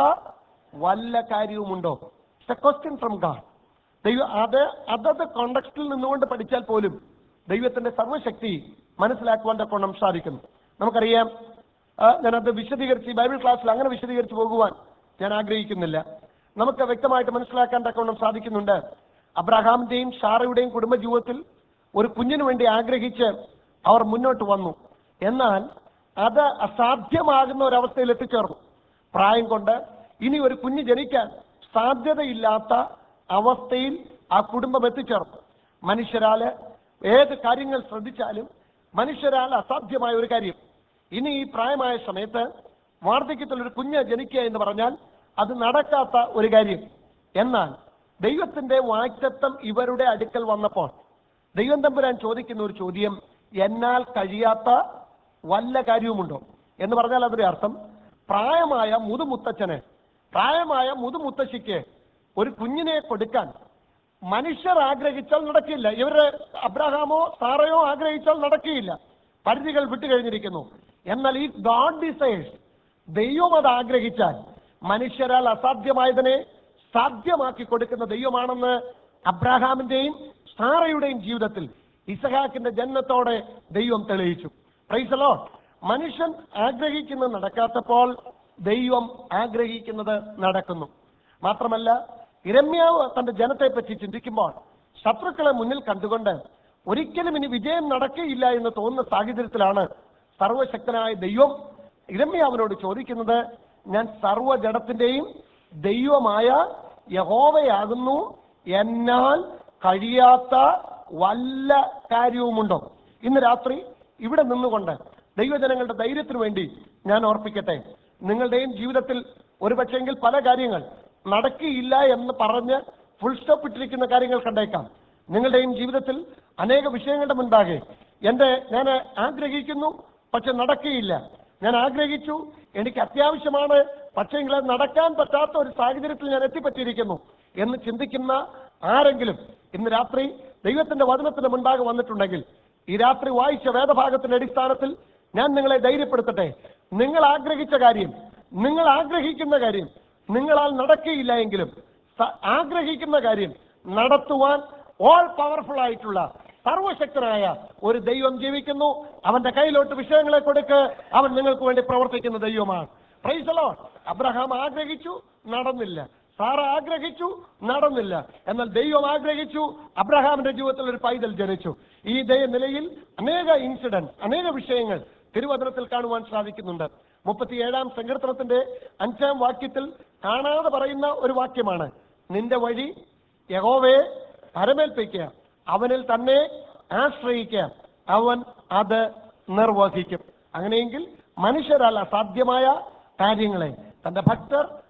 വല്ല കാര്യവുമുണ്ടോ it's a question from God ദൈവം അത് അതത് കോണ്ടക്സ്റ്റിൽ നിന്നുകൊണ്ട് പഠിച്ചാൽ പോലും ദൈവത്തിന്റെ സർവശക്തി മനസ്സിലാക്കുവാൻ തക്കോണം സാധിക്കുന്നു നമുക്കറിയാം ആ, ഞാനത് വിശദീകരിച്ച് ഈ ബൈബിൾ ക്ലാസ്സിൽ അങ്ങനെ വിശദീകരിച്ച് പോകുവാൻ ഞാൻ ആഗ്രഹിക്കുന്നില്ല നമുക്ക് വ്യക്തമായിട്ട് മനസ്സിലാക്കാൻ തക്കവണ്ണം സാധിക്കുന്നുണ്ട് അബ്രഹാമിന്റെയും ഷാറയുടെയും കുടുംബജീവിതത്തിൽ ഒരു കുഞ്ഞിനു വേണ്ടി ആഗ്രഹിച്ച് അവർ മുന്നോട്ട് വന്നു എന്നാൽ അത് അസാധ്യമാകുന്ന ഒരവസ്ഥയിൽ എത്തിച്ചേർന്നു പ്രായം കൊണ്ട് ഇനി ഒരു കുഞ്ഞ് ജനിക്കാൻ സാധ്യതയില്ലാത്ത അവസ്ഥയിൽ ആ കുടുംബം എത്തിച്ചേർന്നു മനുഷ്യരാല് ഏത് കാര്യങ്ങൾ ശ്രദ്ധിച്ചാലും മനുഷ്യരാൽ അസാധ്യമായ ഒരു കാര്യം ഇനി ഈ പ്രായമായ സമയത്ത് വാർദ്ധക്യത്തിൽ ഒരു കുഞ്ഞ് ജനിക്കുക എന്ന് പറഞ്ഞാൽ അത് നടക്കാത്ത ഒരു കാര്യം എന്നാൽ ദൈവത്തിന്റെ വാക്തത്വം ഇവരുടെ അടുക്കൽ വന്നപ്പോൾ ദൈവം തമ്പുരാൻ ചോദിക്കുന്ന ഒരു ചോദ്യം എന്നാൽ കഴിയാത്ത വല്ല കാര്യവുമുണ്ടോ എന്ന് പറഞ്ഞാൽ അതിന്റെ അർത്ഥം പ്രായമായ മുതുമുത്തച്ഛന് പ്രായമായ മുതുമുത്തശ്ശിക്ക് ഒരു കുഞ്ഞിനെ കൊടുക്കാൻ മനുഷ്യർ ആഗ്രഹിച്ചാൽ നടക്കില്ല ഇവര് അബ്രഹാമോ സാറയോ ആഗ്രഹിച്ചാൽ നടക്കുകയില്ല പരിധികൾ വിട്ടുകഴിഞ്ഞിരിക്കുന്നു എന്നാൽ ഈ ഗാഡ് ഡിസൈഡ്സ് ദൈവം അത് ആഗ്രഹിച്ചാൽ മനുഷ്യരാൽ അസാധ്യമായതിനെ സാധ്യമാക്കി കൊടുക്കുന്ന ദൈവമാണെന്ന് അബ്രഹാമിന്റെയും സാറയുടെയും ജീവിതത്തിൽ ഇസഹാക്കിന്റെ ജന്മത്തോടെ ദൈവം തെളിയിച്ചു പ്രൈസലോ മനുഷ്യൻ ആഗ്രഹിക്കുന്നത് നടക്കാത്തപ്പോൾ ദൈവം ആഗ്രഹിക്കുന്നത് നടക്കുന്നു മാത്രമല്ല ഇരമ്യാവ് തന്റെ ജനത്തെ പറ്റി ചിന്തിക്കുമ്പോൾ ശത്രുക്കളെ മുന്നിൽ കണ്ടുകൊണ്ട് ഒരിക്കലും ഇനി വിജയം നടക്കുകയില്ല എന്ന് തോന്നുന്ന സാഹചര്യത്തിലാണ് സർവശക്തനായ ദൈവം ഇരമ്യാവിനോട് ചോദിക്കുന്നത് ഞാൻ സർവ്വ ജഡത്തിന്റെയും ദൈവമായ യഹോവയാകുന്നു എന്നാൽ കഴിയാത്ത വല്ല കാര്യവുമുണ്ടോ ഇന്ന് രാത്രി ഇവിടെ നിന്നുകൊണ്ട് ദൈവജനങ്ങളുടെ ധൈര്യത്തിന് വേണ്ടി ഞാൻ ഓർപ്പിക്കട്ടെ നിങ്ങളുടെയും ജീവിതത്തിൽ ഒരുപക്ഷെങ്കിൽ പല കാര്യങ്ങൾ നടക്കിയില്ല എന്ന് പറഞ്ഞ് ഫുൾ സ്റ്റോപ്പ് ഇട്ടിരിക്കുന്ന കാര്യങ്ങൾ കണ്ടേക്കാം നിങ്ങളുടെയും ജീവിതത്തിൽ അനേക വിഷയങ്ങളുടെ മുൻപാകെ എന്റെ ഞാൻ ആഗ്രഹിക്കുന്നു പക്ഷെ നടക്കുകയില്ല ഞാൻ ആഗ്രഹിച്ചു എനിക്ക് അത്യാവശ്യമാണ് പക്ഷെങ്കിൽ അത് നടക്കാൻ പറ്റാത്ത ഒരു സാഹചര്യത്തിൽ ഞാൻ എത്തിപ്പറ്റിയിരിക്കുന്നു എന്ന് ചിന്തിക്കുന്ന ആരെങ്കിലും ഇന്ന് രാത്രി ദൈവത്തിന്റെ വചനത്തിന് മുൻപാകെ വന്നിട്ടുണ്ടെങ്കിൽ ഈ രാത്രി വായിച്ച വേദഭാഗത്തിന്റെ അടിസ്ഥാനത്തിൽ ഞാൻ നിങ്ങളെ ധൈര്യപ്പെടുത്തട്ടെ നിങ്ങൾ ആഗ്രഹിച്ച കാര്യം നിങ്ങൾ ആഗ്രഹിക്കുന്ന കാര്യം നിങ്ങളാൽ നടക്കുകയില്ല എങ്കിലും സ- ആഗ്രഹിക്കുന്ന കാര്യം നടത്തുവാൻ ഓൾ പവർഫുൾ ആയിട്ടുള്ള സർവശക്തനായ ഒരു ദൈവം ജീവിക്കുന്നു അവന്റെ കയ്യിലോട്ട് വിഷയങ്ങളെ കൊടുക്ക് അവൻ നിങ്ങൾക്ക് വേണ്ടി പ്രവർത്തിക്കുന്ന ദൈവമാണ് പ്രൈസലോ അബ്രഹാം ആഗ്രഹിച്ചു നടന്നില്ല സാറ ആഗ്രഹിച്ചു നടന്നില്ല എന്നാൽ ദൈവം ആഗ്രഹിച്ചു അബ്രഹാമിന്റെ ജീവിതത്തിൽ ഒരു പൈതൽ ജനിച്ചു ഈ ദൈ നിലയിൽ അനേക ഇൻസിഡന്റ് അനേക വിഷയങ്ങൾ തിരുവചനത്തിൽ കാണുവാൻ സാധിക്കുന്നുണ്ട് മുപ്പത്തിയേഴാം സങ്കീർത്തനത്തിന്റെ അഞ്ചാം വാക്യത്തിൽ കാണാതെ പറയുന്ന ഒരു വാക്യമാണ് നിന്റെ വഴി യഹോവയെ പരമേൽപ്പിക്കുക അവനിൽ തന്നെ ആശ്രയിക്കുക അവൻ അത് നിർവഹിക്കും അങ്ങനെയെങ്കിൽ മനുഷ്യരാൽ അസാധ്യമായ കാര്യങ്ങളെ തന്റെ ഭക്തർ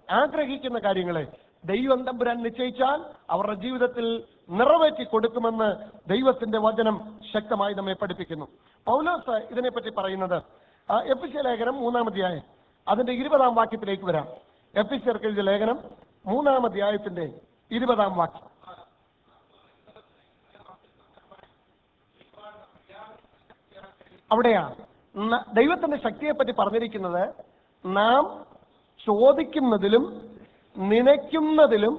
ആഗ്രഹിക്കുന്ന കാര്യങ്ങളെ ദൈവം തമ്പുരാൻ നിശ്ചയിച്ചാൽ അവരുടെ ജീവിതത്തിൽ നിറവേറ്റി കൊടുക്കുമെന്ന് ദൈവത്തിന്റെ വചനം ശക്തമായി നമ്മെ പഠിപ്പിക്കുന്നു പൗലോസ് ഇതിനെപ്പറ്റി പറയുന്നത് ആ, എഫെസ്യ ലേഖനം മൂന്നാമധ്യായം അതിന്റെ ഇരുപതാം വാക്യത്തിലേക്ക് വരാം എഫിസ്യർക്ക് എഴുതിയ ലേഖനം മൂന്നാം അധ്യായത്തിന്റെ ഇരുപതാം വാക്യം അവിടെയാണ് ന- ദൈവത്തിന്റെ ശക്തിയെപ്പറ്റി പറഞ്ഞിരിക്കുന്നത് നാം ചോദിക്കുന്നതിലും നനയ്ക്കുന്നതിലും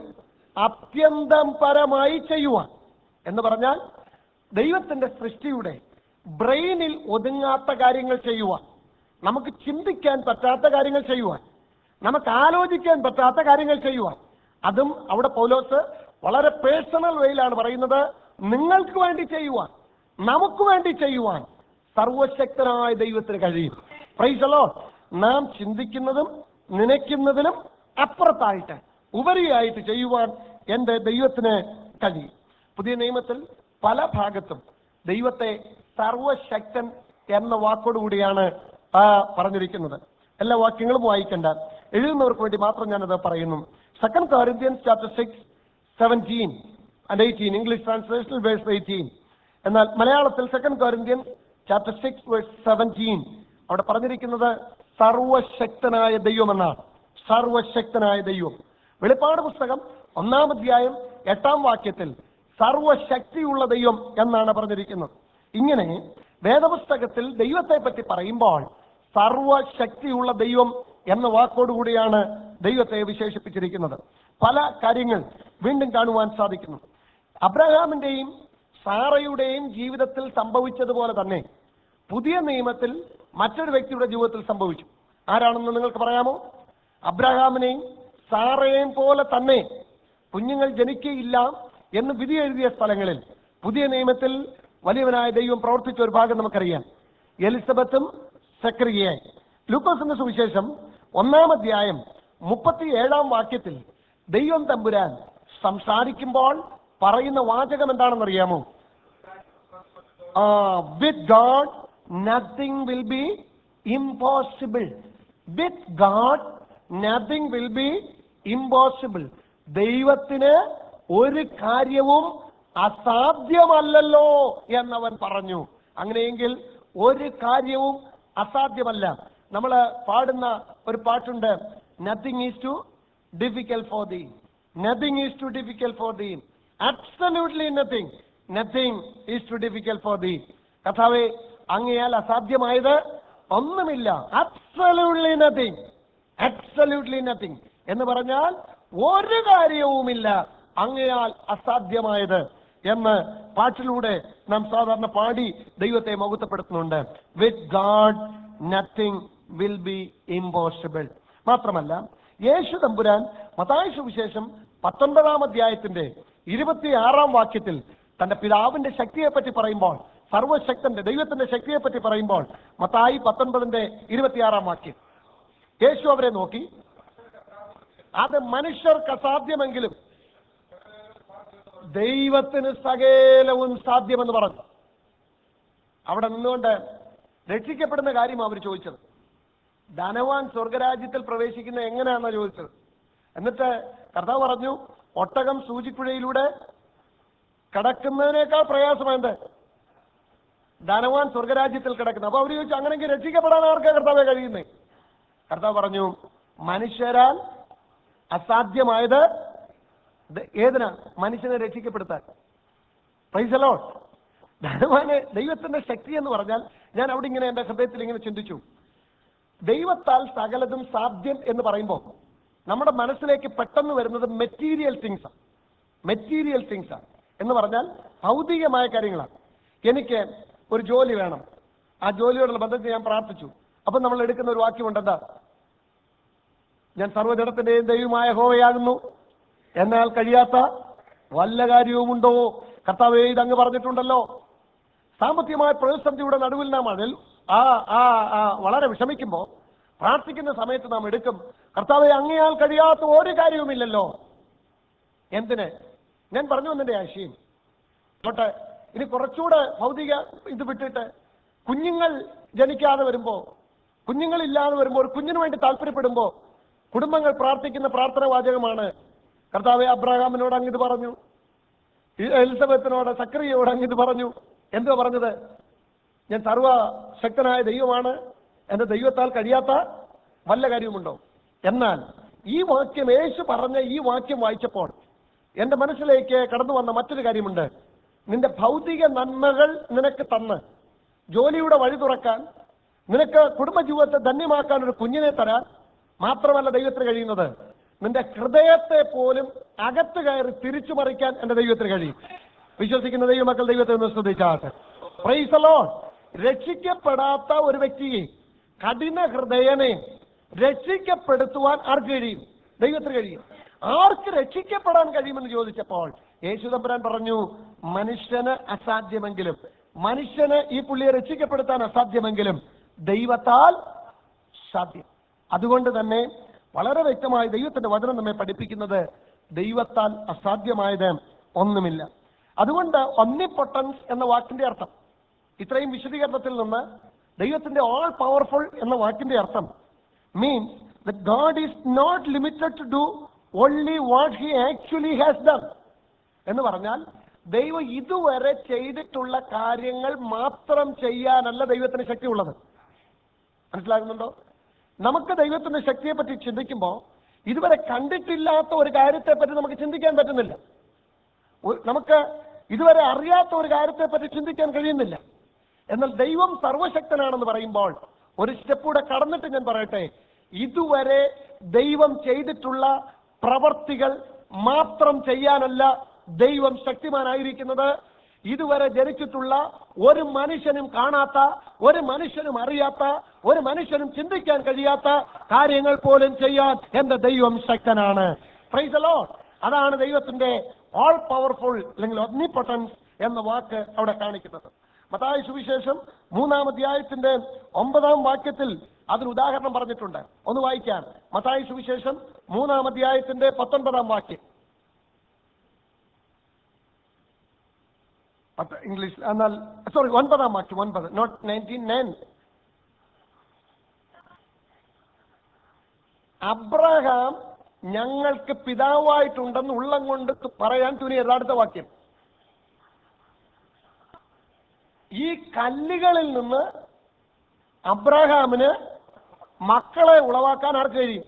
അത്യന്തം പരമായി ചെയ്യുവാൻ എന്ന് പറഞ്ഞാൽ ദൈവത്തിന്റെ സൃഷ്ടിയുടെ ബ്രെയിനിൽ ഒതുങ്ങാത്ത കാര്യങ്ങൾ ചെയ്യുവാൻ നമുക്ക് ചിന്തിക്കാൻ പറ്റാത്ത കാര്യങ്ങൾ ചെയ്യുവാൻ നമുക്ക് ആലോചിക്കാൻ പറ്റാത്ത കാര്യങ്ങൾ ചെയ്യുവാൻ അതും അവിടെ പൗലോസ് വളരെ പേഴ്സണൽ വേയിലാണ് പറയുന്നത് നിങ്ങൾക്ക് വേണ്ടി ചെയ്യുവാൻ നമുക്ക് വേണ്ടി ചെയ്യുവാൻ സർവശക്തനായ ദൈവത്തിന് കഴിയും പ്രൈസലോ നാം ചിന്തിക്കുന്നതും നനയ്ക്കുന്നതിലും അപ്പുറത്തായിട്ട് ഉപരിയായിട്ട് ചെയ്യുവാൻ എൻ്റെ ദൈവത്തിന് കഴിയും പുതിയ നിയമത്തിൽ പല ഭാഗത്തും ദൈവത്തെ സർവശക്തൻ എന്ന വാക്കോടുകൂടിയാണ് ആ പറഞ്ഞിരിക്കുന്നത് എല്ലാ വാക്യങ്ങളും വായിക്കണ്ട എഴുതുന്നവർക്ക് വേണ്ടി മാത്രം ഞാനത് പറയുന്നു second Corinthians chapter six seventeen and eighteen English translation verse eighteen എന്നാൽ മലയാളത്തിൽ second Corinthian chapter six verse seventeen അവിടെ പറഞ്ഞിരിക്കുന്നത് സർവശക്തനായ ദൈവമെന്നാണ് സർവശക്തനായ ദൈവം വെളിപ്പാട് പുസ്തകം ഒന്നാം അധ്യായം എട്ടാം വാക്യത്തിൽ സർവശക്തിയുള്ള ദൈവം എന്നാണ് പറഞ്ഞിരിക്കുന്നത് ഇങ്ങനെ വേദപുസ്തകത്തിൽ ദൈവത്തെ പറ്റി പറയുമ്പോൾ സർവശക്തിയുള്ള ദൈവം എന്ന വാക്കോടുകൂടിയാണ് ദൈവത്തെ വിശേഷിപ്പിച്ചിരിക്കുന്നത് പല കാര്യങ്ങൾ വീണ്ടും കാണുവാൻ സാധിക്കുന്നു അബ്രഹാമിന്റെയും സാറയുടെയും ജീവിതത്തിൽ സംഭവിച്ചതുപോലെ തന്നെ പുതിയ നിയമത്തിൽ മറ്റൊരു വ്യക്തിയുടെ ജീവിതത്തിൽ സംഭവിച്ചു ആരാണെന്ന് നിങ്ങൾക്ക് പറയാമോ അബ്രഹാമിനെയും സാറയെയും പോലെ തന്നെ കുഞ്ഞുങ്ങൾ ജനിക്കുകയില്ല എന്ന് വിധി എഴുതിയ സ്ഥലങ്ങളിൽ പുതിയ നിയമത്തിൽ വലിയവനായ ദൈവം പ്രവർത്തിച്ച ഒരു ഭാഗം നമുക്കറിയാം എലിസബത്തും സക്രിയയായി ലൂക്കോസിന്റെ സുവിശേഷം ഒന്നാം അധ്യായം മുപ്പത്തി ഏഴാം വാക്യത്തിൽ ദൈവം തമ്പുരാൻ സംസാരിക്കുമ്പോൾ പറയുന്ന വാചകം എന്താണെന്നറിയാമോ with God nothing will be impossible with God nothing will be impossible ദൈവത്തിന് ഒരു കാര്യവും അസാധ്യമല്ലല്ലോ എന്നവൻ പറഞ്ഞു അങ്ങനെയെങ്കിൽ ഒരു കാര്യവും അസാധ്യമല്ല നമ്മൾ പാടുന്ന ഒരു പാട്ടുണ്ട് nothing is too difficult for thee nothing is too difficult for thee absolutely nothing nothing is too difficult for thee കഥാവെ അങ്ങയാൽ അസാധ്യമായത് ഒന്നുമില്ല അബ്സല്യൂട്ട്ലി നത്തിങ് അബ്സല്യൂട്ട്ലി നത്തിങ് എന്ന് പറഞ്ഞാൽ ഒരു കാര്യവുമില്ല അങ്ങയാൽ അസാധ്യമായത് എന്ന് പാട്ടിലൂടെ നാം സാധാരണ പാടി ദൈവത്തെ മഹത്വപ്പെടുത്തുന്നുണ്ട് with God nothing will be impossible മാത്രമല്ല യേശു തമ്പുരാൻ മതായ സുവിശേഷം പത്തൊൻപതാം അധ്യായത്തിന്റെ ഇരുപത്തിയാറാം വാക്യത്തിൽ തന്റെ പിതാവിന്റെ ശക്തിയെ പറ്റി പറയുമ്പോൾ സർവശക്തന്റെ ദൈവത്തിന്റെ ശക്തിയെ പറ്റി പറയുമ്പോൾ മത്തായി പത്തൊൻപതിന്റെ ഇരുപത്തിയാറാം വാക്യം യേശു അവരെ നോക്കി അത് മനുഷ്യർക്ക് അസാധ്യമെങ്കിലും ദൈവത്തിന് സകലവും സാധ്യമെന്ന് പറഞ്ഞു അവിടെ നിന്നുകൊണ്ട് രക്ഷിക്കപ്പെടുന്ന കാര്യം അവർ ചോദിച്ചത് ധനവാൻ സ്വർഗരാജ്യത്തിൽ പ്രവേശിക്കുന്ന എങ്ങനെയാണെന്ന് ചോദിച്ചത് എന്നിട്ട് കർത്താവ് പറഞ്ഞു ഒട്ടകം സൂചിക്കുഴയിലൂടെ കടക്കുന്നതിനേക്കാൾ പ്രയാസമെന്ത് ധനവാൻ സ്വർഗരാജ്യത്തിൽ കിടക്കുന്നു അപ്പൊ അവർ ചോദിച്ചു അങ്ങനെയെങ്കിൽ രക്ഷിക്കപ്പെടാൻ ആർക്കാ കർത്താവെ കഴിയുന്നേ കർത്താവ് പറഞ്ഞു മനുഷ്യരാൽ അസാധ്യമായത് ദ- ഏതിനാ മനുഷ്യനെ രക്ഷിക്കപ്പെടുത്താൻ പൈസലോ ധനവാന് ദൈവത്തിന്റെ ശക്തി എന്ന് പറഞ്ഞാൽ ഞാൻ അവിടെ ഇങ്ങനെ എന്റെ ഹൃദയത്തിൽ ഇങ്ങനെ ചിന്തിച്ചു ദൈവത്താൽ സകലതും സാധ്യം എന്ന് പറയുമ്പോൾ നമ്മുടെ മനസ്സിലേക്ക് പെട്ടെന്ന് വരുന്നത് മെറ്റീരിയൽ തിങ്സ് ആണ് മെറ്റീരിയൽ തിങ്സ് ആണ് എന്ന് പറഞ്ഞാൽ ഭൗതികമായ കാര്യങ്ങളാണ് എനിക്ക് ഒരു ജോലി വേണം ആ ജോലിയോടുള്ള ബന്ധത്തിൽ ഞാൻ പ്രാർത്ഥിച്ചു അപ്പൊ നമ്മൾ എടുക്കുന്ന ഒരു വാക്യമുണ്ട് എന്താ ഞാൻ സർവ്വജടത്തിന്റെയും ദൈവമായ ഹോവയാകുന്നു എന്നാൽ കഴിയാത്ത വല്ല കാര്യവുമുണ്ടോ കർത്താവേ ഇത് അങ്ങ് പറഞ്ഞിട്ടുണ്ടല്ലോ സാമ്പത്തികമായ പ്രതിസന്ധിയുടെ നടുവിൽ നാം അതിൽ ആ ആ ആ വളരെ വിഷമിക്കുമ്പോൾ പ്രാർത്ഥിക്കുന്ന സമയത്ത് നാം എടുക്കും കർത്താവെ അങ്ങയാൽ കഴിയാത്ത ഒരു കാര്യവുമില്ലല്ലോ എന്തിന് ഞാൻ പറഞ്ഞു വന്നതിന്റെ ആശയം പോട്ടെ ഇനി കുറച്ചുകൂടെ ഭൗതിക ഇത് വിട്ടിട്ട് കുഞ്ഞുങ്ങൾ ജനിക്കാതെ വരുമ്പോ കുഞ്ഞുങ്ങളില്ലാതെ വരുമ്പോൾ ഒരു കുഞ്ഞിന് വേണ്ടി താല്പര്യപ്പെടുമ്പോൾ കുടുംബങ്ങൾ പ്രാർത്ഥിക്കുന്ന പ്രാർത്ഥന വാചകമാണ് കർത്താവെ അബ്രഹാമിനോട് അങ്ങിത് പറഞ്ഞു ഈ എലിസബത്തിനോട് സക്രിയയോട് അങ്ങിത് പറഞ്ഞു എന്തുവാ പറഞ്ഞത് ഞാൻ സർവ ശക്തനായ ദൈവമാണ് എന്റെ ദൈവത്താൽ കഴിയാത്ത വല്ല കാര്യവുമുണ്ടോ എന്നാൽ ഈ വാക്യം യേശു പറഞ്ഞ ഈ വാക്യം വായിച്ചപ്പോൾ എന്റെ മനസ്സിലേക്ക് കടന്നു വന്ന മറ്റൊരു കാര്യമുണ്ട് നിന്റെ ഭൗതിക നന്മകൾ നിനക്ക് തന്ന് ജോലിയുടെ വഴി തുറക്കാൻ നിനക്ക് കുടുംബജീവിതത്തെ ധന്യമാക്കാൻ ഒരു കുഞ്ഞിനെ തരാൻ മാത്രമല്ല ദൈവത്തിന് കഴിയുന്നത് നിന്റെ ഹൃദയത്തെ പോലും അകത്ത് കയറി തിരിച്ചു മറിക്കാൻ എന്റെ ദൈവത്തിന് കഴിയും വിശ്വസിക്കുന്ന ദൈവമക്കൾ ദൈവത്തെ ഒന്ന് ശ്രദ്ധിച്ചാട്ടെ പ്രൈസലോ രക്ഷിക്കപ്പെടാത്ത ഒരു വ്യക്തിയെ കഠിന ഹൃദയനെ രക്ഷിക്കപ്പെടുത്തുവാൻ ആർക്ക് കഴിയും ദൈവത്തിന് കഴിയും ആർക്ക് രക്ഷിക്കപ്പെടാൻ കഴിയുമെന്ന് ചോദിച്ചപ്പോൾ യേശുദമ്പുരാൻ പറഞ്ഞു മനുഷ്യന് അസാധ്യമെങ്കിലും മനുഷ്യന് ഈ പുള്ളിയെ രക്ഷിക്കപ്പെടുത്താൻ അസാധ്യമെങ്കിലും ദൈവത്താൽ സാധ്യം അതുകൊണ്ട് തന്നെ വളരെ വ്യക്തമായി ദൈവത്തിന്റെ വചനം നമ്മെ പഠിപ്പിക്കുന്നത് ദൈവത്താൽ അസാധ്യമായത് ഒന്നുമില്ല അതുകൊണ്ട് ഒന്നിപ്പൊട്ടൻസ് എന്ന വാക്കിന്റെ അർത്ഥം ഇത്രയും വിശദീകരണത്തിൽ നിന്ന് ദൈവത്തിന്റെ ഓൾ പവർഫുൾ എന്ന വാക്കിന്റെ അർത്ഥം means that God is not limited to do only what he actually has done എന്ന് പറഞ്ഞാൽ ദൈവം ഇതുവരെ ചെയ്തിട്ടുള്ള കാര്യങ്ങൾ മാത്രം ചെയ്യാനല്ല ദൈവത്തിന് ശക്തിയുള്ളത് മനസ്സിലാകുന്നുണ്ടോ നമുക്ക് ദൈവത്തിന്റെ ശക്തിയെ പറ്റി ചിന്തിക്കുമ്പോൾ ഇതുവരെ കണ്ടിട്ടില്ലാത്ത ഒരു കാര്യത്തെ പറ്റി നമുക്ക് ചിന്തിക്കാൻ പറ്റുന്നില്ല ഒരു- നമുക്ക് ഇതുവരെ അറിയാത്ത ഒരു കാര്യത്തെ പറ്റി ചിന്തിക്കാൻ കഴിയുന്നില്ല എന്നാൽ ദൈവം സർവശക്തനാണെന്ന് പറയുമ്പോൾ ഒരു സ്റ്റെപ്പ് കൂടെ കടന്നിട്ട് ഞാൻ പറയട്ടെ ഇതുവരെ ദൈവം ചെയ്തിട്ടുള്ള പ്രവർത്തികൾ മാത്രം ചെയ്യാനല്ല ദൈവം ശക്തിമാനായിരിക്കുന്നത് ഇതുവരെ ജനിച്ചിട്ടുള്ള ഒരു മനുഷ്യനും കാണാത്ത ഒരു മനുഷ്യനും അറിയാത്ത ഒരു മനുഷ്യനും ചിന്തിക്കാൻ കഴിയാത്ത കാര്യങ്ങൾ പോലും ചെയ്യാൻ എന്റെ ദൈവം ശക്തനാണ് പ്രൈസലോ അതാണ് ദൈവത്തിന്റെ ഓൾ പവർഫുൾ അല്ലെങ്കിൽ ഒന്നിപ്പൊട്ടൻസ് എന്ന വാക്ക് അവിടെ കാണിക്കുന്നത് മത്തായ സുവിശേഷം മൂന്നാം അധ്യായത്തിന്റെ ഒമ്പതാം വാക്യത്തിൽ അതിന് ഉദാഹരണം പറഞ്ഞിട്ടുണ്ട് ഒന്ന് വായിക്കാം മത്തായ സുവിശേഷം മൂന്നാം അധ്യായത്തിന്റെ പത്തൊൻപതാം വാക്യം പത്ത് ഇംഗ്ലീഷിൽ എന്നാൽ സോറി ഒൻപതാം വാക്യം ഒൻപത് നോട്ട് നയൻറ്റീൻ നയൻ അബ്രഹാം ഞങ്ങൾക്ക് പിതാവായിട്ടുണ്ടെന്ന് ഉള്ളം കൊണ്ട് തു- പറയാൻ തുനിയരുത് അടുത്ത വാക്യം ഈ കല്ലുകളിൽ നിന്ന് അബ്രഹാമിന് മക്കളെ ഉളവാക്കാൻ ആർക്ക് കഴിയും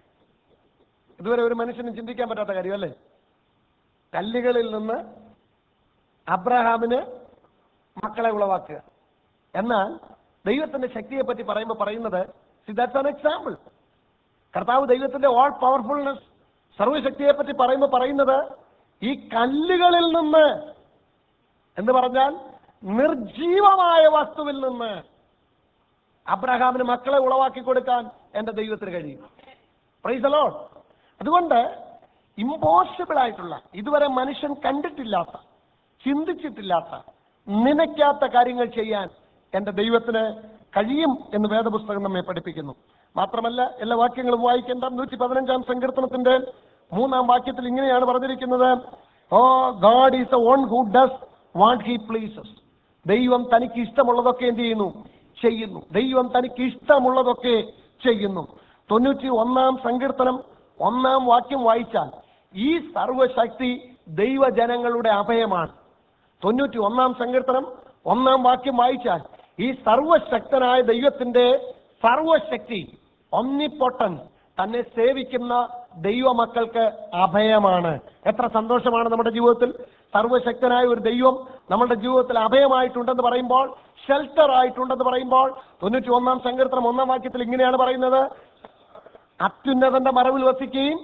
ഇതുവരെ ഒരു മനുഷ്യന് ചിന്തിക്കാൻ പറ്റാത്ത കാര്യമല്ലേ കല്ലുകളിൽ നിന്ന് അബ്രഹാമിന് മക്കളെ ഉളവാക്കുക എന്നാൽ ദൈവത്തിന്റെ ശക്തിയെ പറ്റി പറയുമ്പോൾ പറയുന്നത് ദാറ്റ്സ് ആൻ എക്സാമ്പിൾ കർത്താവ് ദൈവത്തിന്റെ ഓൾ പവർഫുൾനെസ് സർവശക്തിയെ പറ്റി പറയുമ്പോൾ പറയുന്നത് ഈ കല്ലുകളിൽ നിന്ന് എന്ന് പറഞ്ഞാൽ നിർജീവമായ വസ്തുവിൽ നിന്ന് അബ്രഹാമിന് മക്കളെ ഉളവാക്കി കൊടുക്കാൻ എന്റെ ദൈവത്തിന് കഴിയും പ്രൈസ് അലോൺ അതുകൊണ്ട് ഇമ്പോസിബിൾ ആയിട്ടുള്ള ഇതുവരെ മനുഷ്യൻ കണ്ടിട്ടില്ലാത്ത ചിന്തിച്ചിട്ടില്ലാത്ത നനയ്ക്കാത്ത കാര്യങ്ങൾ ചെയ്യാൻ എന്റെ ദൈവത്തിന് കഴിയും എന്ന് വേദപുസ്തകം നമ്മെ പഠിപ്പിക്കുന്നു മാത്രമല്ല എല്ലാ വാക്യങ്ങളും വായിക്കേണ്ട നൂറ്റി പതിനഞ്ചാം സങ്കീർത്തനത്തിന്റെ മൂന്നാം വാക്യത്തിൽ ഇങ്ങനെയാണ് പറഞ്ഞിരിക്കുന്നത് oh God is a one who does what he pleases ദൈവം തനിക്ക് ഇഷ്ടമുള്ളതൊക്കെ എന്ത് ചെയ്യുന്നു ചെയ്യുന്നു ദൈവം തനിക്ക് ഇഷ്ടമുള്ളതൊക്കെ ചെയ്യുന്നു തൊണ്ണൂറ്റി ഒന്നാം സങ്കീർത്തനം ഒന്നാം വാക്യം വായിച്ചാൽ ഈ സർവശക്തി ദൈവജനങ്ങളുടെ അഭയമാണ് തൊണ്ണൂറ്റി ഒന്നാം സങ്കീർത്തനം ഒന്നാം വാക്യം വായിച്ചാൽ ഈ സർവശക്തനായ ദൈവത്തിന്റെ സർവശക്തി ഒന്നിപ്പൊട്ടൻ തന്നെ സേവിക്കുന്ന ദൈവമക്കൾക്ക് അഭയമാണ് എത്ര സന്തോഷമാണ് നമ്മുടെ ജീവിതത്തിൽ സർവശക്തനായ ഒരു ദൈവം നമ്മുടെ ജീവിതത്തിൽ അഭയമായിട്ടുണ്ടെന്ന് പറയുമ്പോൾ ഷെൽട്ടർ ആയിട്ടുണ്ടെന്ന് പറയുമ്പോൾ തൊണ്ണൂറ്റി ഒന്നാം സങ്കീർത്തനം ഒന്നാം വാക്യത്തിൽ ഇങ്ങനെയാണ് പറയുന്നത് അത്യുന്നതന്റെ മറവിൽ വസിക്കുകയും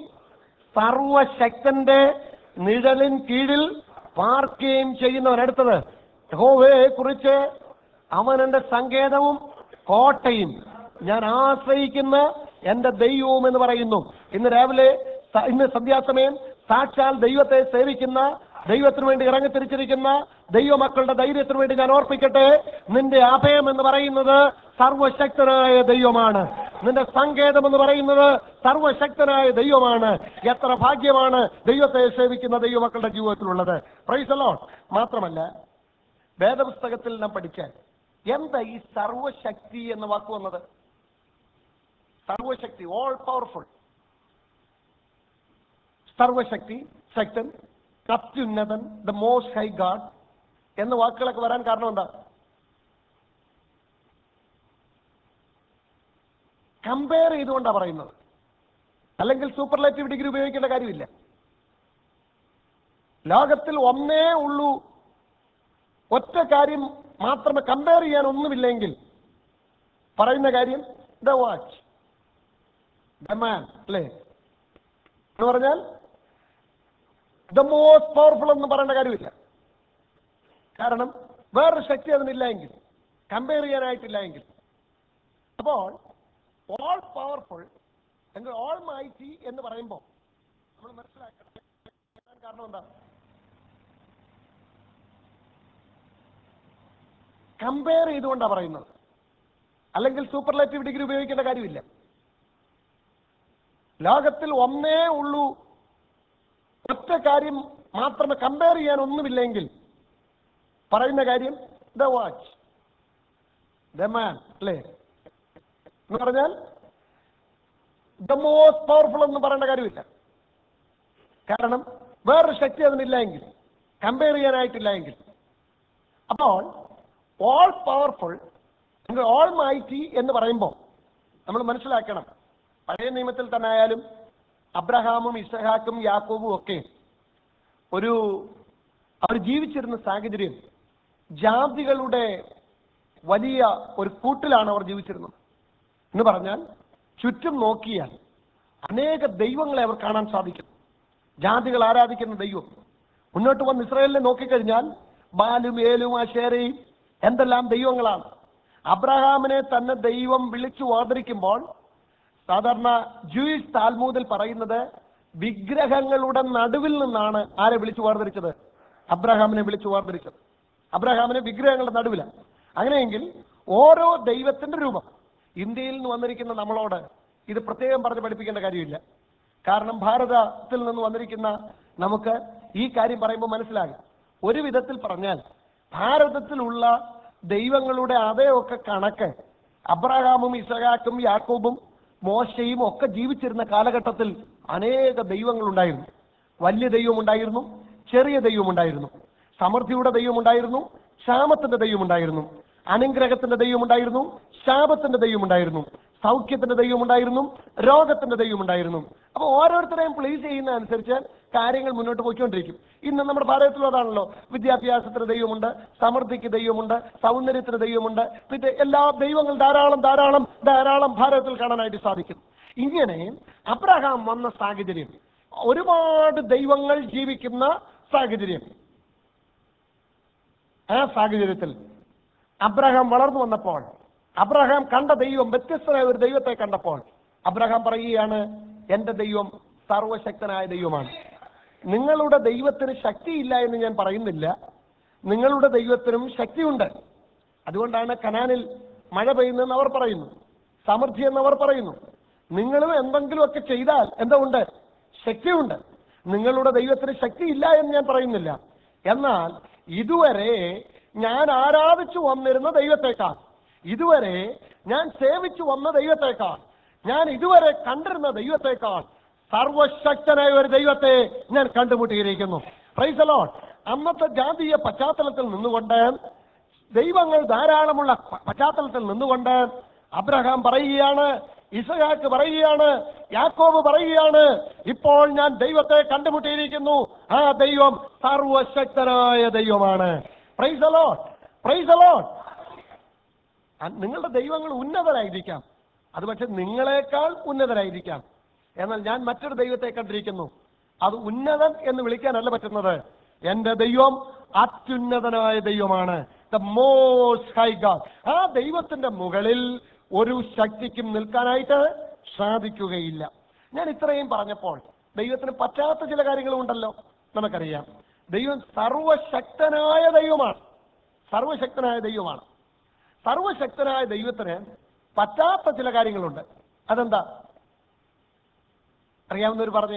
സർവശക്തന്റെ നിഴലിൻ കീഴിൽ പാർക്കുകയും ചെയ്യുന്നവരടുത്തത് യഹോവയെ കുറിച്ച് അവൻ എന്റെ സങ്കേതവും കോട്ടയും ഞാൻ ആശ്രയിക്കുന്ന എന്റെ ദൈവവും എന്ന് പറയുന്നു ഇന്ന് രാവിലെ സ- ഇന്ന് സന്ധ്യാസമയം സാക്ഷാൽ ദൈവത്തെ സേവിക്കുന്ന ദൈവത്തിന് വേണ്ടി ഇറങ്ങിത്തിരിച്ചിരിക്കുന്ന ദൈവമക്കളുടെ ധൈര്യത്തിന് വേണ്ടി ഞാൻ ഓർപ്പിക്കട്ടെ നിന്റെ അഭയം എന്ന് പറയുന്നത് സർവശക്തനായ ദൈവമാണ് നിന്റെ സങ്കേതം എന്ന് പറയുന്നത് സർവശക്തനായ ദൈവമാണ് എത്ര ഭാഗ്യമാണ് ദൈവത്തെ സേവിക്കുന്ന ദൈവമക്കളുടെ ജീവിതത്തിലുള്ളത് പ്രൈസലോ മാത്രമല്ല വേദപുസ്തകത്തിൽ നാം പഠിച്ചാൽ എന്താ ഈ സർവശക്തി എന്ന വാക്ക് വന്നത് സർവശക്തി ഓൾ പവർഫുൾ സർവശക്തി ശക്തൻ അത്യുന്നതൻ ദ മോസ്റ്റ് ഹൈ ഗാഡ് എന്ന വാക്കുകളൊക്കെ വരാൻ കാരണം എന്താ കമ്പയർ ചെയ്തുകൊണ്ടാണ് പറയുന്നത് അല്ലെങ്കിൽ സൂപ്പർലേറ്റീവ് ഡിഗ്രി ഉപയോഗിക്കേണ്ട കാര്യമില്ല ലോകത്തിൽ ഒന്നേ ഉള്ളൂ ഒറ്റ കാര്യം മാത്രമേ കമ്പയർ ചെയ്യാൻ ഒന്നുമില്ലെങ്കിൽ പറയുന്ന കാര്യം ദ വാച്ച് ദ മാൻ അല്ലേ എന്ന് പറഞ്ഞാൽ ദ മോസ്റ്റ് പവർഫുൾ എന്ന് പറയേണ്ട കാര്യമില്ല കാരണം വേറൊരു ശക്തി അതിനില്ല എങ്കിൽ കമ്പയർ ചെയ്യാനായിട്ടില്ല എങ്കിൽ അപ്പോൾ ഓൾ പവർഫുൾ എങ്കിൽ ഓൾ മൈറ്റി എന്ന് പറയുമ്പോൾ നമ്മൾ മനസ്സിലാക്കണം കാരണം എന്താ കമ്പയർ ചെയ്തുകൊണ്ടാണ് പറയുന്നത് അല്ലെങ്കിൽ സൂപ്പർലേറ്റീവ് ഡിഗ്രി ഉപയോഗിക്കേണ്ട കാര്യമില്ല ലോകത്തിൽ ഒന്നേ ഉള്ളൂ ഒറ്റ കാര്യം മാത്രമേ കമ്പയർ ചെയ്യാൻ ഒന്നുമില്ലെങ്കിൽ പറയുന്ന കാര്യം ദ വാച്ച് ദ മാൻ അല്ലേ എന്ന് പറഞ്ഞാൽ ദ മോസ്റ്റ് പവർഫുൾ എന്ന് പറയേണ്ട കാര്യമില്ല കാരണം വേറൊരു ശക്തി അതിനില്ല എങ്കിൽ കമ്പയർ ചെയ്യാനായിട്ടില്ല എങ്കിൽ അപ്പോൾ ഓൾ പവർഫുൾ ഓൾ മൈറ്റി എന്ന് പറയുമ്പോൾ നമ്മൾ മനസ്സിലാക്കണം പഴയ നിയമത്തിൽ തന്നെ ആയാലും അബ്രഹാമും ഇസഹാക്കും യാക്കോബും ഒക്കെ ഒരു അവർ ജീവിച്ചിരുന്ന സാഹചര്യം ജാതികളുടെ വലിയ ഒരു കൂട്ടിലാണ് അവർ ജീവിച്ചിരുന്നത് എന്ന് പറഞ്ഞാൽ ചുറ്റും നോക്കിയാൽ അനേക ദൈവങ്ങളെ അവർ കാണാൻ സാധിക്കും ജാതികൾ ആരാധിക്കുന്ന ദൈവം മുന്നോട്ട് വന്ന് ഇസ്രായേലിനെ നോക്കിക്കഴിഞ്ഞാൽ ബാലും ഏലും അശേരയും എന്തെല്ലാം ദൈവങ്ങളാണ് അബ്രഹാമിനെ തന്നെ ദൈവം വിളിച്ചു ആദരിക്കുമ്പോൾ സാധാരണ ജൂയിഷ് താൽമൂദിൽ പറയുന്നത് വിഗ്രഹങ്ങളുടെ നടുവിൽ നിന്നാണ് ആരെ വിളിച്ചു വേർതിരിച്ചത് അബ്രഹാമിനെ വിളിച്ചു വേർതിരിച്ചത് അബ്രഹാമിനെ വിഗ്രഹങ്ങളുടെ നടുവിലാണ് അങ്ങനെയെങ്കിൽ ഓരോ ദൈവത്തിന്റെ രൂപം ഇന്ത്യയിൽ നിന്ന് വന്നിരിക്കുന്ന നമ്മളോട് ഇത് പ്രത്യേകം പറഞ്ഞ് പഠിപ്പിക്കേണ്ട കാര്യമില്ല കാരണം ഭാരതത്തിൽ നിന്ന് വന്നിരിക്കുന്ന നമുക്ക് ഈ കാര്യം പറയുമ്പോൾ മനസ്സിലാകും ഒരു വിധത്തിൽ പറഞ്ഞാൽ ഭാരതത്തിലുള്ള ദൈവങ്ങളുടെ അതേയൊക്കെ കണക്ക് അബ്രഹാമും ഇസഹാക്കും യാക്കോബും മോശയും ഒക്കെ ജീവിച്ചിരുന്ന കാലഘട്ടത്തിൽ അനേക ദൈവങ്ങളുണ്ടായിരുന്നു വലിയ ദൈവം ഉണ്ടായിരുന്നു ചെറിയ ദൈവം ഉണ്ടായിരുന്നു സമൃദ്ധിയുടെ ദൈവം ഉണ്ടായിരുന്നു ക്ഷാമത്തിന്റെ ദൈവം ഉണ്ടായിരുന്നു അനുഗ്രഹത്തിന്റെ ദൈവം ഉണ്ടായിരുന്നു ശാപത്തിന്റെ ദൈവം ഉണ്ടായിരുന്നു സൗഖ്യത്തിന്റെ ദൈവം ഉണ്ടായിരുന്നു രോഗത്തിന്റെ ദൈവം ഉണ്ടായിരുന്നു അപ്പൊ ഓരോരുത്തരെയും പ്ലീസ് ചെയ്യുന്ന അനുസരിച്ച് കാര്യങ്ങൾ മുന്നോട്ട് പോയിക്കൊണ്ടിരിക്കും ഇന്ന് നമ്മുടെ ഭാരതത്തിലും അതാണല്ലോ വിദ്യാഭ്യാസത്തിന് ദൈവമുണ്ട് സമൃദ്ധിക്ക് ദൈവമുണ്ട് സൗന്ദര്യത്തിന് ദൈവമുണ്ട് പിന്നെ എല്ലാ ദൈവങ്ങൾ ധാരാളം ധാരാളം ധാരാളം ഭാരതത്തിൽ കാണാനായിട്ട് സാധിക്കും ഇങ്ങനെ അബ്രഹാം വന്ന സാഹചര്യം ഒരുപാട് ദൈവങ്ങൾ ജീവിക്കുന്ന സാഹചര്യം ആ സാഹചര്യത്തിൽ അബ്രഹാം വളർന്നു വന്നപ്പോൾ അബ്രഹാം കണ്ട ദൈവം വ്യത്യസ്തനായ ഒരു ദൈവത്തെ കണ്ടപ്പോൾ അബ്രഹാം പറയുകയാണ് എന്റെ ദൈവം സർവശക്തനായ ദൈവമാണ് നിങ്ങളുടെ ദൈവത്തിന് ശക്തിയില്ല എന്ന് ഞാൻ പറയുന്നില്ല നിങ്ങളുടെ ദൈവത്തിനും ശക്തിയുണ്ട് അതുകൊണ്ടാണ് കനാനിൽ മഴ പെയ്യുന്നതെന്ന് അവർ പറയുന്നു സമൃദ്ധി എന്നവർ പറയുന്നു നിങ്ങളും എന്തെങ്കിലുമൊക്കെ ചെയ്താൽ എന്താ ഉണ്ട് ശക്തിയുണ്ട് നിങ്ങളുടെ ദൈവത്തിന് ശക്തിയില്ല എന്ന് ഞാൻ പറയുന്നില്ല എന്നാൽ ഇതുവരെ ഞാൻ ആരാധിച്ചു വന്നിരുന്ന ദൈവത്തെക്കാൾ ഇതുവരെ ഞാൻ സേവിച്ചു വന്ന ദൈവത്തെക്കാൾ ഞാൻ ഇതുവരെ കണ്ടിരുന്ന ദൈവത്തെക്കാൾ സർവശക്തനായ ഒരു ദൈവത്തെ ഞാൻ കണ്ടുമുട്ടിയിരിക്കുന്നു പ്രൈസലോൺ അന്നത്തെ ജാതീയ പശ്ചാത്തലത്തിൽ നിന്നുകൊണ്ട് ദൈവങ്ങൾ ധാരാളമുള്ള പ- പശ്ചാത്തലത്തിൽ നിന്നുകൊണ്ട് അബ്രഹാം പറയുകയാണ് ഇസഹാക്ക് പറയുകയാണ് യാക്കോബ് പറയുകയാണ് ഇപ്പോൾ ഞാൻ ദൈവത്തെ കണ്ടുമുട്ടിയിരിക്കുന്നു ആ ദൈവം സർവശക്തനായ ദൈവമാണ് പ്രൈസലോ പ്രൈസലോ നിങ്ങളുടെ ദൈവങ്ങൾ ഉന്നതരായിരിക്കാം അത് പക്ഷെ നിങ്ങളെക്കാൾ ഉന്നതരായിരിക്കാം എന്നാൽ ഞാൻ മറ്റൊരു ദൈവത്തെ കണ്ടിരിക്കുന്നു അത് ഉന്നതൻ എന്ന് വിളിക്കാനല്ല പറ്റുന്നത് എന്റെ ദൈവം അത്യുന്നതനായ ദൈവമാണ് ദ മോസ്റ്റ് ഹൈ ഗാഡ് ആ ദൈവത്തിന്റെ മുകളിൽ ഒരു ശക്തിക്കും നിൽക്കാനായിട്ട് സാധിക്കുകയില്ല ഞാൻ ഇത്രയും പറഞ്ഞപ്പോൾ ദൈവത്തിന് പറ്റാത്ത ചില കാര്യങ്ങളും ഉണ്ടല്ലോ നമുക്കറിയാം ദൈവം സർവശക്തനായ ദൈവമാണ് സർവശക്തനായ ദൈവമാണ് സർവശക്തനായ ദൈവത്തിന് പറ്റാത്ത ചില കാര്യങ്ങളുണ്ട് അതെന്താ അറിയാവുന്നവർ പറഞ്ഞേ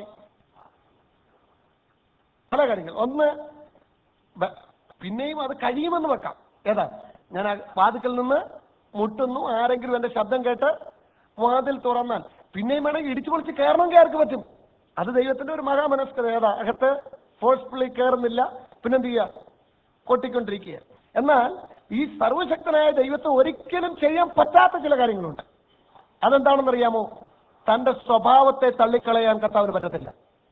പല കാര്യങ്ങൾ ഒന്ന് ബ- പിന്നെയും അത് കഴിയുമെന്ന് വെക്കാം ഏതാ ഞാൻ ആ വാതിക്കൽ നിന്ന് മുട്ടുന്നു ആരെങ്കിലും എന്റെ ശബ്ദം കേട്ട് വാതിൽ തുറന്നാൽ പിന്നെയും വേണമെങ്കിൽ ഇടിച്ചു പൊളിച്ച് കയറണമെങ്കിൽ ആർക്ക് പറ്റും അത് ദൈവത്തിന്റെ ഒരു മഹാമനസ്കത ഏതാ അകത്ത് ഫോഴ്സ്ഫുള്ളി കയറുന്നില്ല പിന്നെന്ത് ചെയ്യുക കൊട്ടിക്കൊണ്ടിരിക്കുക എന്നാൽ ഈ സർവശക്തനായ ദൈവത്തെ ഒരിക്കലും ചെയ്യാൻ പറ്റാത്ത ചില കാര്യങ്ങളുണ്ട് അതെന്താണെന്നറിയാമോ തന്റെ സ്വഭാവത്തെ തള്ളിക്കളയാൻ കർത്താവിന് പറ്റത്തില്ല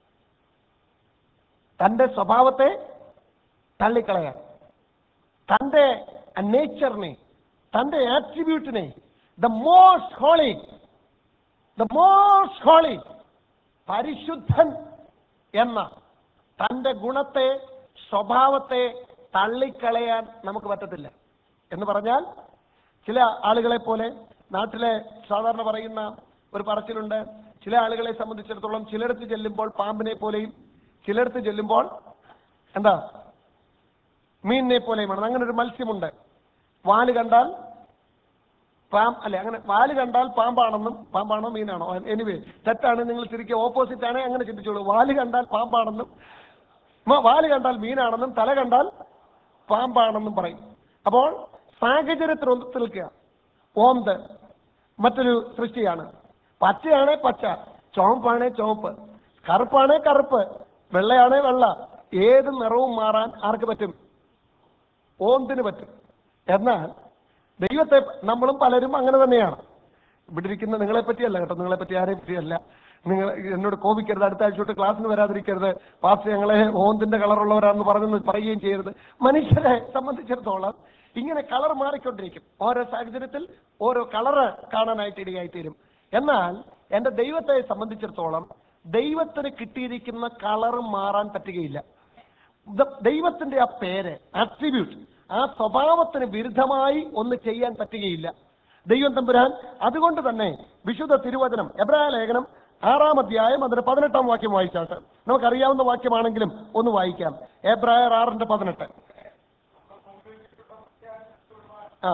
തന്റെ സ്വഭാവത്തെ തള്ളിക്കളയാൻ തന്റെ നേച്ചറിനെ തന്റെ ആട്രിബ്യൂട്ടിനെ the most holy the most holy പരിശുദ്ധൻ എന്ന തന്റെ ഗുണത്തെ സ്വഭാവത്തെ തള്ളിക്കളയാൻ നമുക്ക് പറ്റത്തില്ല എന്ന് പറഞ്ഞാൽ ചില ആളുകളെ പോലെ നാട്ടിലെ സാധാരണ പറയുന്ന ഒരു പറച്ചിലുണ്ട് ചില ആളുകളെ സംബന്ധിച്ചിടത്തോളം ചിലടത്ത് ചെല്ലുമ്പോൾ പാമ്പിനെ പോലെയും ചിലടത്ത് ചെല്ലുമ്പോൾ എന്താ മീനിനെ പോലെയുമാണ് അങ്ങനെ ഒരു മത്സ്യമുണ്ട് വാല് കണ്ടാൽ പാം അല്ലെ അങ്ങനെ വാല് കണ്ടാൽ പാമ്പാണെന്നും പാമ്പാണോ മീനാണോ എനിവേ തെറ്റാണ് നിങ്ങൾ തിരികെ ഓപ്പോസിറ്റ് ആണ് അങ്ങനെ ചിന്തിച്ചോളൂ വാല് കണ്ടാൽ പാമ്പാണെന്നും മ- വാല് കണ്ടാൽ മീനാണെന്നും തല കണ്ടാൽ പാമ്പാണെന്നും പറയും അപ്പോൾ സാഹചര്യത്തിൽ ഒത്ത് നിൽക്കുക ഓന്ത് മറ്റൊരു സൃഷ്ടിയാണ് പച്ചയാണേ പച്ച ചുവപ്പാണേ ചുവപ്പ് കറുപ്പാണേ കറുപ്പ് വെള്ളയാണേ വെള്ള ഏത് നിറവും മാറാൻ ആർക്ക് പറ്റും ഓന്തിന് പറ്റും എന്നാൽ ദൈവത്തെ നമ്മളും പലരും അങ്ങനെ തന്നെയാണ് ഇവിടെ ഇരിക്കുന്ന നിങ്ങളെ പറ്റിയല്ല കേട്ടോ നിങ്ങളെ പറ്റി ആരെയും പറ്റിയല്ല നിങ്ങൾ എന്നോട് കോപിക്കരുത് അടുത്ത ആഴ്ച തൊട്ട് ക്ലാസ്സിന് വരാതിരിക്കരുത് പാസ് ഞങ്ങളെ ഓന്തിന്റെ കളറുള്ളവരാണെന്ന് പറഞ്ഞെന്ന് പറയുകയും ചെയ്യരുത് മനുഷ്യരെ സംബന്ധിച്ചിടത്തോളം ഇങ്ങനെ കളർ മാറിക്കൊണ്ടിരിക്കും ഓരോ സാഹചര്യത്തിൽ ഓരോ കളറ് കാണാനായിട്ട് ഇടയായിത്തീരും എന്നാൽ എൻ്റെ ദൈവത്തെ സംബന്ധിച്ചിടത്തോളം ദൈവത്തിന് കിട്ടിയിരിക്കുന്ന കളർ മാറാൻ പറ്റുകയില്ല ദ- ദൈവത്തിന്റെ ആ പേര് ആട്രിബ്യൂട്ട് ആ സ്വഭാവത്തിന് വിരുദ്ധമായി ഒന്ന് ചെയ്യാൻ പറ്റുകയില്ല ദൈവം തമ്പുരാൻ അതുകൊണ്ട് തന്നെ വിശുദ്ധ തിരുവചനം എബ്രായ ലേഖനം ആറാം അധ്യായം അതിന്റെ പതിനെട്ടാം വാക്യം വായിച്ചാട്ട് നമുക്കറിയാവുന്ന വാക്യമാണെങ്കിലും ഒന്ന് വായിക്കാം എബ്രായർ ആറിന്റെ പതിനെട്ട് ആ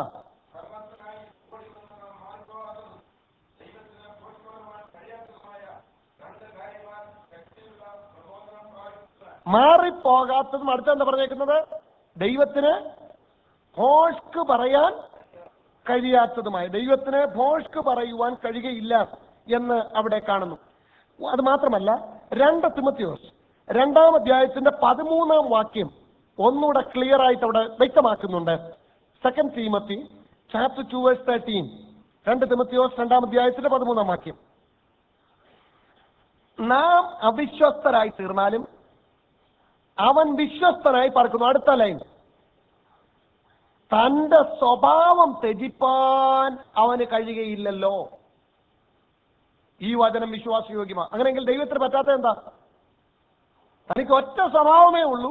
മാറിപ്പോകാത്തതും അടുത്ത എന്താ പറഞ്ഞേക്കുന്നത് ദൈവത്തിന് ഭോഷ്ക്ക് പറയാൻ കഴിയാത്തതുമായ ദൈവത്തിന് ഭോഷ്ക്ക് പറയുവാൻ കഴിയുകയില്ല എന്ന് അവിടെ കാണുന്നു അത് മാത്രമല്ല രണ്ട് തിമത്തിയോസ് രണ്ടാം അധ്യായത്തിന്റെ പതിമൂന്നാം വാക്യം ഒന്നുകൂടെ ക്ലിയർ ആയിട്ട് അവിടെ വ്യക്തമാക്കുന്നുണ്ട് second Timothy chapter two verse thirteen രണ്ട് തിമത്തിയോസ് രണ്ടാം അധ്യായത്തിന്റെ പതിമൂന്നാം വാക്യം നാം അവിശ്വസ്തരായി തീർന്നാലും അവൻ വിശ്വസ്തനായി പറക്കുന്നു അടുത്ത ലൈൻ തന്റെ സ്വഭാവം ത്യജിപ്പാൻ അവന് കഴിയുകയില്ലല്ലോ ഈ വചനം വിശ്വാസയോഗ്യമാണ് അങ്ങനെയെങ്കിൽ ദൈവത്തിന് പറ്റാത്ത എന്താ തനിക്ക് ഒറ്റ സ്വഭാവമേ ഉള്ളൂ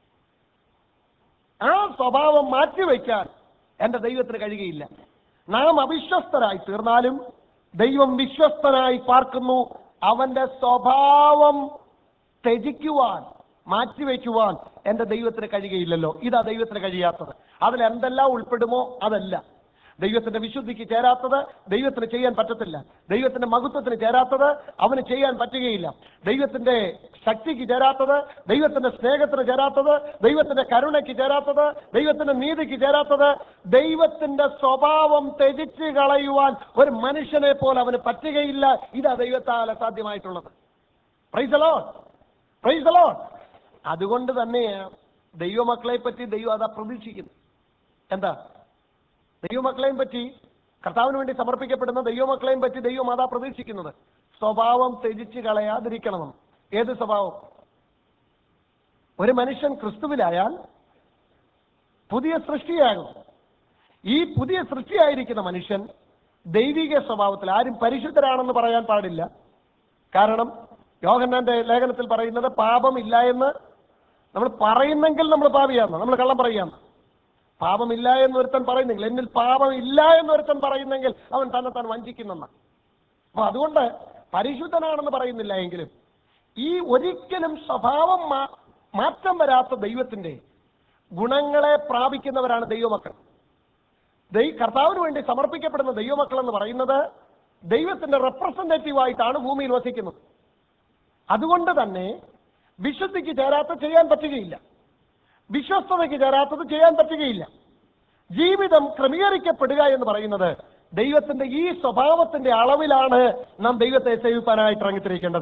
ആ സ്വഭാവം മാറ്റിവെക്കാൻ എന്റെ ദൈവത്തിന് കഴിയുകയില്ല നാം അവിശ്വസ്തരായി തീർന്നാലും ദൈവം വിശ്വസ്തനായി പാർക്കുന്നു അവന്റെ സ്വഭാവം ത്യജിക്കുവാൻ മാറ്റിവെക്കുവാൻ എന്റെ ദൈവത്തിന് കഴിയുകയില്ലല്ലോ ഇതാ ദൈവത്തിന് കഴിയാത്തത് അതിൽ എന്തെല്ലാം ഉൾപ്പെടുമോ അതല്ല ദൈവത്തിന്റെ വിശുദ്ധിക്ക് ചേരാത്തത് ദൈവത്തിന് ചെയ്യാൻ പറ്റത്തില്ല ദൈവത്തിന്റെ മഹത്വത്തിന് ചേരാത്തത് അവന് ചെയ്യാൻ പറ്റുകയില്ല ദൈവത്തിന്റെ ശക്തിക്ക് ചേരാത്തത് ദൈവത്തിന്റെ സ്നേഹത്തിന് ചേരാത്തത് ദൈവത്തിന്റെ കരുണയ്ക്ക് ചേരാത്തത് ദൈവത്തിന്റെ നീതിക്ക് ചേരാത്തത് ദൈവത്തിന്റെ സ്വഭാവം ത്യജിച്ച് കളയുവാൻ ഒരു മനുഷ്യനെ പോലെ അവന് പറ്റുകയില്ല ഇതാ ദൈവത്താൽ സാധ്യമായിട്ടുള്ളത് പ്രൈസലോ പ്രൈസലോ അതുകൊണ്ട് തന്നെ ദൈവമക്കളെ പറ്റി ദൈവം അതാ പ്രതീക്ഷിക്കുന്നു എന്താ ദൈവമക്കളെയും പറ്റി കർത്താവിന് വേണ്ടി സമർപ്പിക്കപ്പെടുന്ന ദൈവമക്കളെയും പറ്റി ദൈവം അതാ പ്രതീക്ഷിക്കുന്നത് സ്വഭാവം ത്യജിച്ച് കളയാതിരിക്കണമെന്ന് ഏത് സ്വഭാവം ഒരു മനുഷ്യൻ ക്രിസ്തുവിലായാൽ പുതിയ സൃഷ്ടിയാകും ഈ പുതിയ സൃഷ്ടിയായിരിക്കുന്ന മനുഷ്യൻ ദൈവിക സ്വഭാവത്തിൽ ആരും പരിശുദ്ധരാണെന്ന് പറയാൻ പാടില്ല കാരണം യോഹന്നാന്റെ ലേഖനത്തിൽ പറയുന്നത് പാപം ഇല്ല എന്ന് നമ്മൾ പറയുന്നെങ്കിൽ നമ്മൾ പാപിയാണ് നമ്മൾ കള്ളം പറയാം പാപമില്ല എന്ന് ഒരുത്തൻ പറയുന്നെങ്കിൽ എന്നിൽ പാപമില്ല എന്ന് ഒരുത്തൻ പറയുന്നെങ്കിൽ അവൻ തന്നെ താൻ വഞ്ചിക്കുന്നെന്ന അപ്പൊ അതുകൊണ്ട് പരിശുദ്ധനാണെന്ന് പറയുന്നില്ല എങ്കിലും ഈ ഒരിക്കലും സ്വഭാവം മാ- മാറ്റം വരാത്ത ദൈവത്തിന്റെ ഗുണങ്ങളെ പ്രാപിക്കുന്നവരാണ് ദൈവമക്കൾ ദൈ കർത്താവിന് വേണ്ടി സമർപ്പിക്കപ്പെടുന്ന ദൈവമക്കൾ എന്ന് പറയുന്നത് ദൈവത്തിന്റെ റെപ്രസെന്റേറ്റീവ് ആയിട്ടാണ് ഭൂമിയിൽ വസിക്കുന്നത് അതുകൊണ്ട് തന്നെ വിശുദ്ധിക്ക് ചേരാത്ത ചെയ്യാൻ പറ്റുകയില്ല വിശ്വസ്തതയ്ക്ക് ചേരാത്തത് ചെയ്യാൻ പറ്റുകയില്ല ജീവിതം ക്രമീകരിക്കപ്പെടുക എന്ന് പറയുന്നത് ദൈവത്തിന്റെ ഈ സ്വഭാവത്തിന്റെ അളവിലാണ് നാം ദൈവത്തെ സേവിപ്പാനായിട്ട് ഇറങ്ങിത്തിരിക്കേണ്ടത്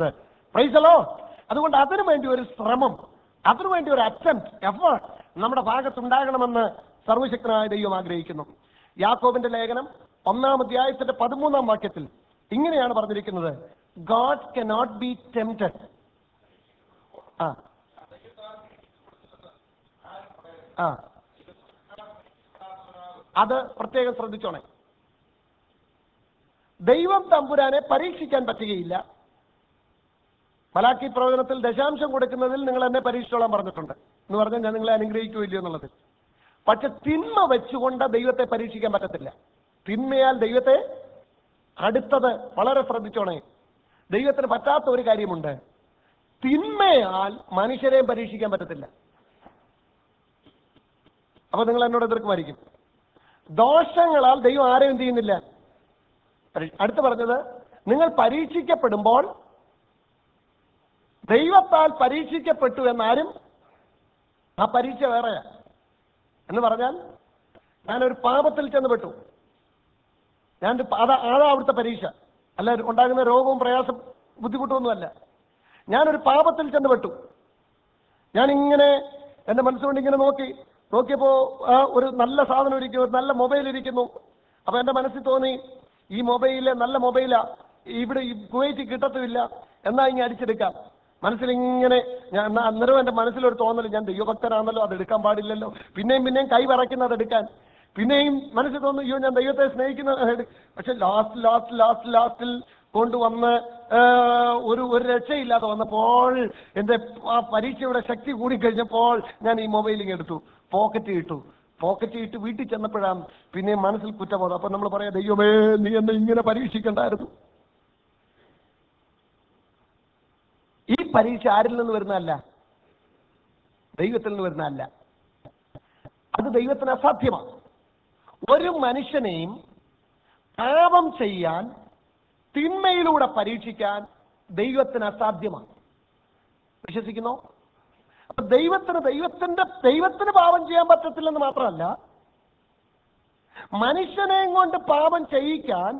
പ്രൈസലോ അതുകൊണ്ട് അതിനു വേണ്ടി ഒരു ശ്രമം അതിനു വേണ്ടി ഒരു അറ്റംപ്റ്റ് എഫേർട്ട് നമ്മുടെ ഭാഗത്തുണ്ടാകണമെന്ന് സർവശക്തനായ ദൈവം ആഗ്രഹിക്കുന്നു യാക്കോബിന്റെ ലേഖനം ഒന്നാം അധ്യായത്തിന്റെ പതിമൂന്നാം വാക്യത്തിൽ ഇങ്ങനെയാണ് പറഞ്ഞിരിക്കുന്നത് ഗോഡ് കനോട്ട് ബി ടെംപ്റ്റഡ് ആ ആ അത് പ്രത്യേകം ശ്രദ്ധിച്ചോണേ ദൈവം തമ്പുരാനെ പരീക്ഷിക്കാൻ പറ്റുകയില്ല മലാക്കി പ്രവചനത്തിൽ ദശാംശം കൊടുക്കുന്നതിൽ നിങ്ങൾ എന്നെ പരീക്ഷിച്ചോളാൻ പറഞ്ഞിട്ടുണ്ട് എന്ന് പറഞ്ഞാൽ ഞാൻ നിങ്ങളെ അനുഗ്രഹിക്കുമില്ലയോ എന്നുള്ളത് പക്ഷെ തിന്മ വെച്ചുകൊണ്ട് ദൈവത്തെ പരീക്ഷിക്കാൻ പറ്റത്തില്ല തിന്മയാൽ ദൈവത്തെ അടുത്തത് വളരെ ശ്രദ്ധിച്ചോണേ ദൈവത്തിന് പറ്റാത്ത ഒരു കാര്യമുണ്ട് തിന്മയാൽ മനുഷ്യരെയും പരീക്ഷിക്കാൻ പറ്റത്തില്ല അപ്പൊ നിങ്ങൾ എന്നോട് എതിർക്കുമായിരിക്കും ദോഷങ്ങളാൽ ദൈവം ആരെയും എന്ത് ചെയ്യുന്നില്ല പരീ- അടുത്ത് പറഞ്ഞത് നിങ്ങൾ പരീക്ഷിക്കപ്പെടുമ്പോൾ ദൈവത്താൽ പരീക്ഷിക്കപ്പെട്ടു എന്നാരും ആ പരീക്ഷ വേറെയാ എന്ന് പറഞ്ഞാൽ ഞാനൊരു പാപത്തിൽ ചെന്ന് പെട്ടു ഞാൻ ഒരു പ- അതാ അതാ അവിടുത്തെ പരീക്ഷ അല്ല ഉണ്ടാകുന്ന രോഗവും പ്രയാസം ബുദ്ധിമുട്ടൊന്നുമല്ല ഞാനൊരു പാപത്തിൽ ചെന്ന് പെട്ടു ഞാൻ ഇങ്ങനെ എന്റെ മനസ്സുകൊണ്ട് ഇങ്ങനെ നോക്കി നോക്കിയപ്പോ ആ ഒരു നല്ല സാധനം ഇരിക്കുന്നു ഒരു നല്ല മൊബൈൽ ഇരിക്കുന്നു അപ്പൊ എന്റെ മനസ്സിൽ തോന്നി ഈ മൊബൈല് നല്ല മൊബൈലാ ഇവിടെ ഈ കുവൈറ്റ് കിട്ടത്തുമില്ല എന്നാ ഇങ്ങനെ അടിച്ചെടുക്കാം മനസ്സിൽ ഇങ്ങനെ ഞാൻ എന്നാ അന്നേരം എന്റെ മനസ്സിലൊരു തോന്നൽ ഞാൻ ദൈവഭക്തരാണല്ലോ അത് എടുക്കാൻ പാടില്ലല്ലോ പിന്നെയും പിന്നെയും കൈ പറയ്ക്കുന്ന അത് എടുക്കാൻ പിന്നെയും മനസ്സിൽ തോന്നുന്നു അയ്യോ ഞാൻ ദൈവത്തെ സ്നേഹിക്കുന്ന പക്ഷെ ലാസ്റ്റ് ലാസ്റ്റ് ലാസ്റ്റ് ലാസ്റ്റിൽ കൊണ്ടുവന്ന് ആ, ഒരു ഒരു രക്ഷയില്ലാതെ വന്നപ്പോൾ എന്റെ ആ പരീക്ഷയുടെ ശക്തി കൂടിക്കഴിഞ്ഞപ്പോൾ ഞാൻ ഈ മൊബൈലിങ് എടുത്തു പോക്കറ്റ് ഇട്ടു പോക്കറ്റ് ഇട്ട് വീട്ടിൽ ചെന്നപ്പോഴാണ് പിന്നെ മനസ്സിൽ കുറ്റബോധം അപ്പൊ നമ്മൾ പറയാം ദൈവമേ നീ എന്നെ ഇങ്ങനെ പരീക്ഷിക്കണ്ടായിരുന്നു ഈ പരീക്ഷ ആരിൽ നിന്ന് വരുന്നതല്ല ദൈവത്തിൽ നിന്ന് വരുന്നതല്ല അത് ദൈവത്തിന് അസാധ്യമാണ് ഒരു മനുഷ്യനെയും പാപം ചെയ്യാൻ തിന്മയിലൂടെ പരീക്ഷിക്കാൻ ദൈവത്തിന് അസാധ്യമാണ് വിശ്വസിക്കുന്നോ അപ്പൊ ദൈവത്തിന് ദൈവത്തിന്റെ ദൈവത്തിന് പാപം ചെയ്യാൻ പറ്റത്തില്ലെന്ന് മാത്രമല്ല മനുഷ്യനെയും കൊണ്ട് പാപം ചെയ്യിക്കാൻ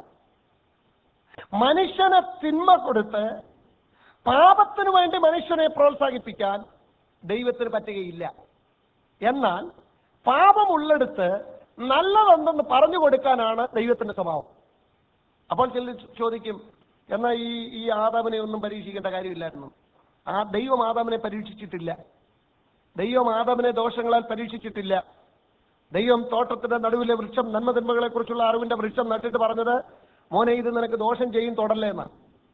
മനുഷ്യനെ തിന്മ കൊടുത്ത് പാപത്തിന് വേണ്ടി മനുഷ്യനെ പ്രോത്സാഹിപ്പിക്കാൻ ദൈവത്തിന് പറ്റുകയില്ല എന്നാൽ പാപമുള്ളിടത്ത് നല്ലതെന്തെന്ന് പറഞ്ഞു കൊടുക്കാനാണ് ദൈവത്തിന്റെ സ്വഭാവം അപ്പോൾ ചിലർ ചോദിക്കും എന്നാൽ ഈ ഈ ആദാമിനെ ഒന്നും പരീക്ഷിക്കേണ്ട കാര്യമില്ലായിരുന്നു ആ ദൈവം ആദാമിനെ പരീക്ഷിച്ചിട്ടില്ല ദൈവം ആദാമിനെ ദോഷങ്ങളാൽ പരീക്ഷിച്ചിട്ടില്ല ദൈവം തോട്ടത്തിന്റെ നടുവിലെ വൃക്ഷം നന്മതിന്മകളെ കുറിച്ചുള്ള അറിവിന്റെ വൃക്ഷം നട്ടിട്ട് പറഞ്ഞത് മോനെ ഇത് നിനക്ക് ദോഷം ചെയ്യും തൊടല്ലേ എന്നാണ്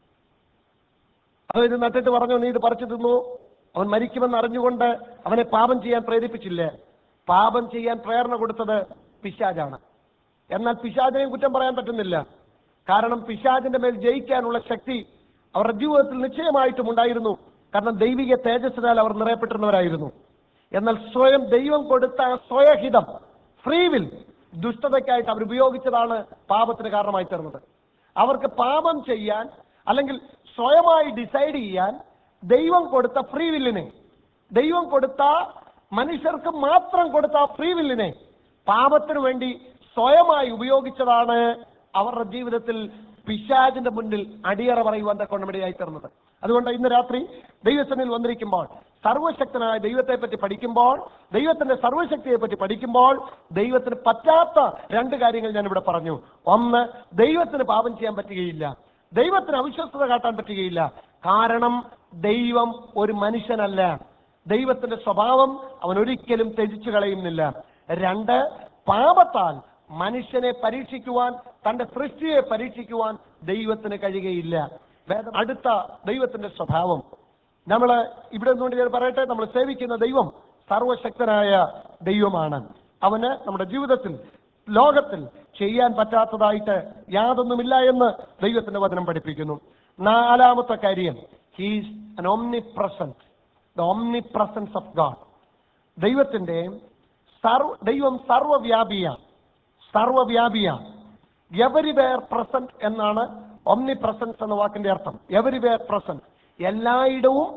അത് ഇത് നട്ടിട്ട് പറഞ്ഞു നീ ഇത് പറിച്ചു തിന്നു അവൻ മരിക്കുമെന്ന് അറിഞ്ഞുകൊണ്ട് അവനെ പാപം ചെയ്യാൻ പ്രേരിപ്പിച്ചില്ലേ പാപം ചെയ്യാൻ പ്രേരണ കൊടുത്തത് പിശാജാണ് എന്നാൽ പിശാചിനെയും കുറ്റം പറയാൻ പറ്റുന്നില്ല കാരണം പിശാചിന്റെ മേൽ ജയിക്കാനുള്ള ശക്തി അവരുടെ ജീവിതത്തിൽ നിശ്ചയമായിട്ടും ഉണ്ടായിരുന്നു കാരണം ദൈവിക തേജസ്സിനാൽ അവർ നിറയപ്പെട്ടിരുന്നവരായിരുന്നു എന്നാൽ സ്വയം ദൈവം കൊടുത്ത ആ സ്വയഹിതം ഫ്രീവിൽ ദുഷ്ടതയ്ക്കായിട്ട് അവർ ഉപയോഗിച്ചതാണ് പാപത്തിന് കാരണമായി തീർന്നത് അവർക്ക് പാപം ചെയ്യാൻ അല്ലെങ്കിൽ സ്വയമായി ഡിസൈഡ് ചെയ്യാൻ ദൈവം കൊടുത്ത ഫ്രീ വില്ലിനെ ദൈവം കൊടുത്ത മനുഷ്യർക്ക് മാത്രം കൊടുത്ത ഫ്രീ വില്ലിനെ പാപത്തിന് വേണ്ടി സ്വയമായി ഉപയോഗിച്ചതാണ് അവരുടെ ജീവിതത്തിൽ പിശാചിന്റെ മുന്നിൽ അടിയറ പറയുവാൻ തക്കൊണ്ടമിടയായി തീർന്നത് അതുകൊണ്ട് ഇന്ന് രാത്രി ദൈവസനിൽ വന്നിരിക്കുമ്പോൾ സർവശക്തനായ ദൈവത്തെ പറ്റി പഠിക്കുമ്പോൾ ദൈവത്തിന്റെ സർവശക്തിയെ പറ്റി പഠിക്കുമ്പോൾ ദൈവത്തിന് പറ്റാത്ത രണ്ട് കാര്യങ്ങൾ ഞാൻ ഇവിടെ പറഞ്ഞു ഒന്ന് ദൈവത്തിന് പാപം ചെയ്യാൻ പറ്റുകയില്ല ദൈവത്തിന് അവിശ്വസ്തത കാട്ടാൻ പറ്റുകയില്ല കാരണം ദൈവം ഒരു മനുഷ്യനല്ല ദൈവത്തിന്റെ സ്വഭാവം അവൻ ഒരിക്കലും ത്യജിച്ചു കളയുന്നില്ല രണ്ട് പാപത്താൽ മനുഷ്യനെ പരീക്ഷിക്കുവാൻ തന്റെ സൃഷ്ടിയെ പരീക്ഷിക്കുവാൻ ദൈവത്തിന് കഴിയുകയില്ല വേദം അടുത്ത ദൈവത്തിന്റെ സ്വഭാവം നമ്മൾ ഇവിടെ നിന്നുകൊണ്ട് ഞാൻ പറയട്ടെ നമ്മൾ സേവിക്കുന്ന ദൈവം സർവശക്തനായ ദൈവമാണ് അവന് നമ്മുടെ ജീവിതത്തിൽ ലോകത്തിൽ ചെയ്യാൻ പറ്റാത്തതായിട്ട് യാതൊന്നുമില്ല എന്ന് ദൈവത്തിന്റെ വചനം പഠിപ്പിക്കുന്നു നാലാമത്തെ കാര്യം he's an omnipresent the omnipresence of God ദൈവത്തിന്റെ സർവ ദൈവം സർവവ്യാപിയാണ് സർവവ്യാപിയാണ് എവരിവേർ പ്രസന്റ് എന്നാണ് ഒമ്നി പ്രസൻസ് എന്ന വാക്കിന്റെ അർത്ഥം എവരിവേർ പ്രസന്റ് എല്ലായിടവും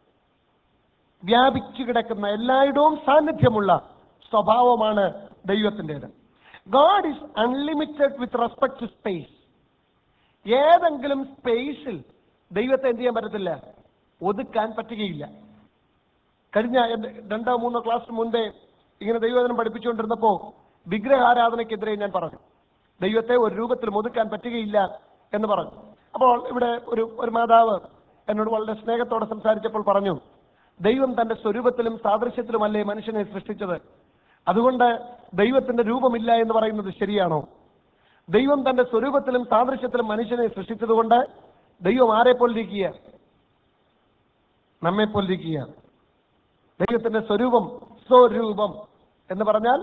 വ്യാപിച്ചു കിടക്കുന്ന എല്ലായിടവും സാന്നിധ്യമുള്ള സ്വഭാവമാണ് ദൈവത്തിൻ്റെത് God is unlimited with respect to space ഏതെങ്കിലും സ്പേസിൽ ദൈവത്തെ എന്ത് ചെയ്യാൻ പറ്റത്തില്ല ഒതുക്കാൻ പറ്റുകയില്ല കഴിഞ്ഞ എൻ്റെ രണ്ടോ മൂന്നോ ക്ലാസ്സിന് മുൻപേ ഇങ്ങനെ ദൈവവചനം പഠിപ്പിച്ചുകൊണ്ടിരുന്നപ്പോൾ വിഗ്രഹാരാധനയ്ക്കെതിരെ ഞാൻ പറഞ്ഞു ദൈവത്തെ ഒരു രൂപത്തിലും ഒതുക്കാൻ പറ്റുകയില്ല എന്ന് പറഞ്ഞു അപ്പോൾ ഇവിടെ ഒരു ഒരു മാതാവ് എന്നോട് വളരെ സ്നേഹത്തോടെ സംസാരിച്ചപ്പോൾ പറഞ്ഞു ദൈവം തന്റെ സ്വരൂപത്തിലും സാദൃശ്യത്തിലുമല്ലേ മനുഷ്യനെ സൃഷ്ടിച്ചത് അതുകൊണ്ട് ദൈവത്തിന്റെ രൂപമില്ല എന്ന് പറയുന്നത് ശരിയാണോ ദൈവം തന്റെ സ്വരൂപത്തിലും സാദൃശ്യത്തിലും മനുഷ്യനെ സൃഷ്ടിച്ചതുകൊണ്ട് ദൈവം ആരെ പോലിരിക്കുക നമ്മെ പോലിരിക്കുക ദൈവത്തിന്റെ സ്വരൂപം സ്വരൂപം എന്ന് പറഞ്ഞാൽ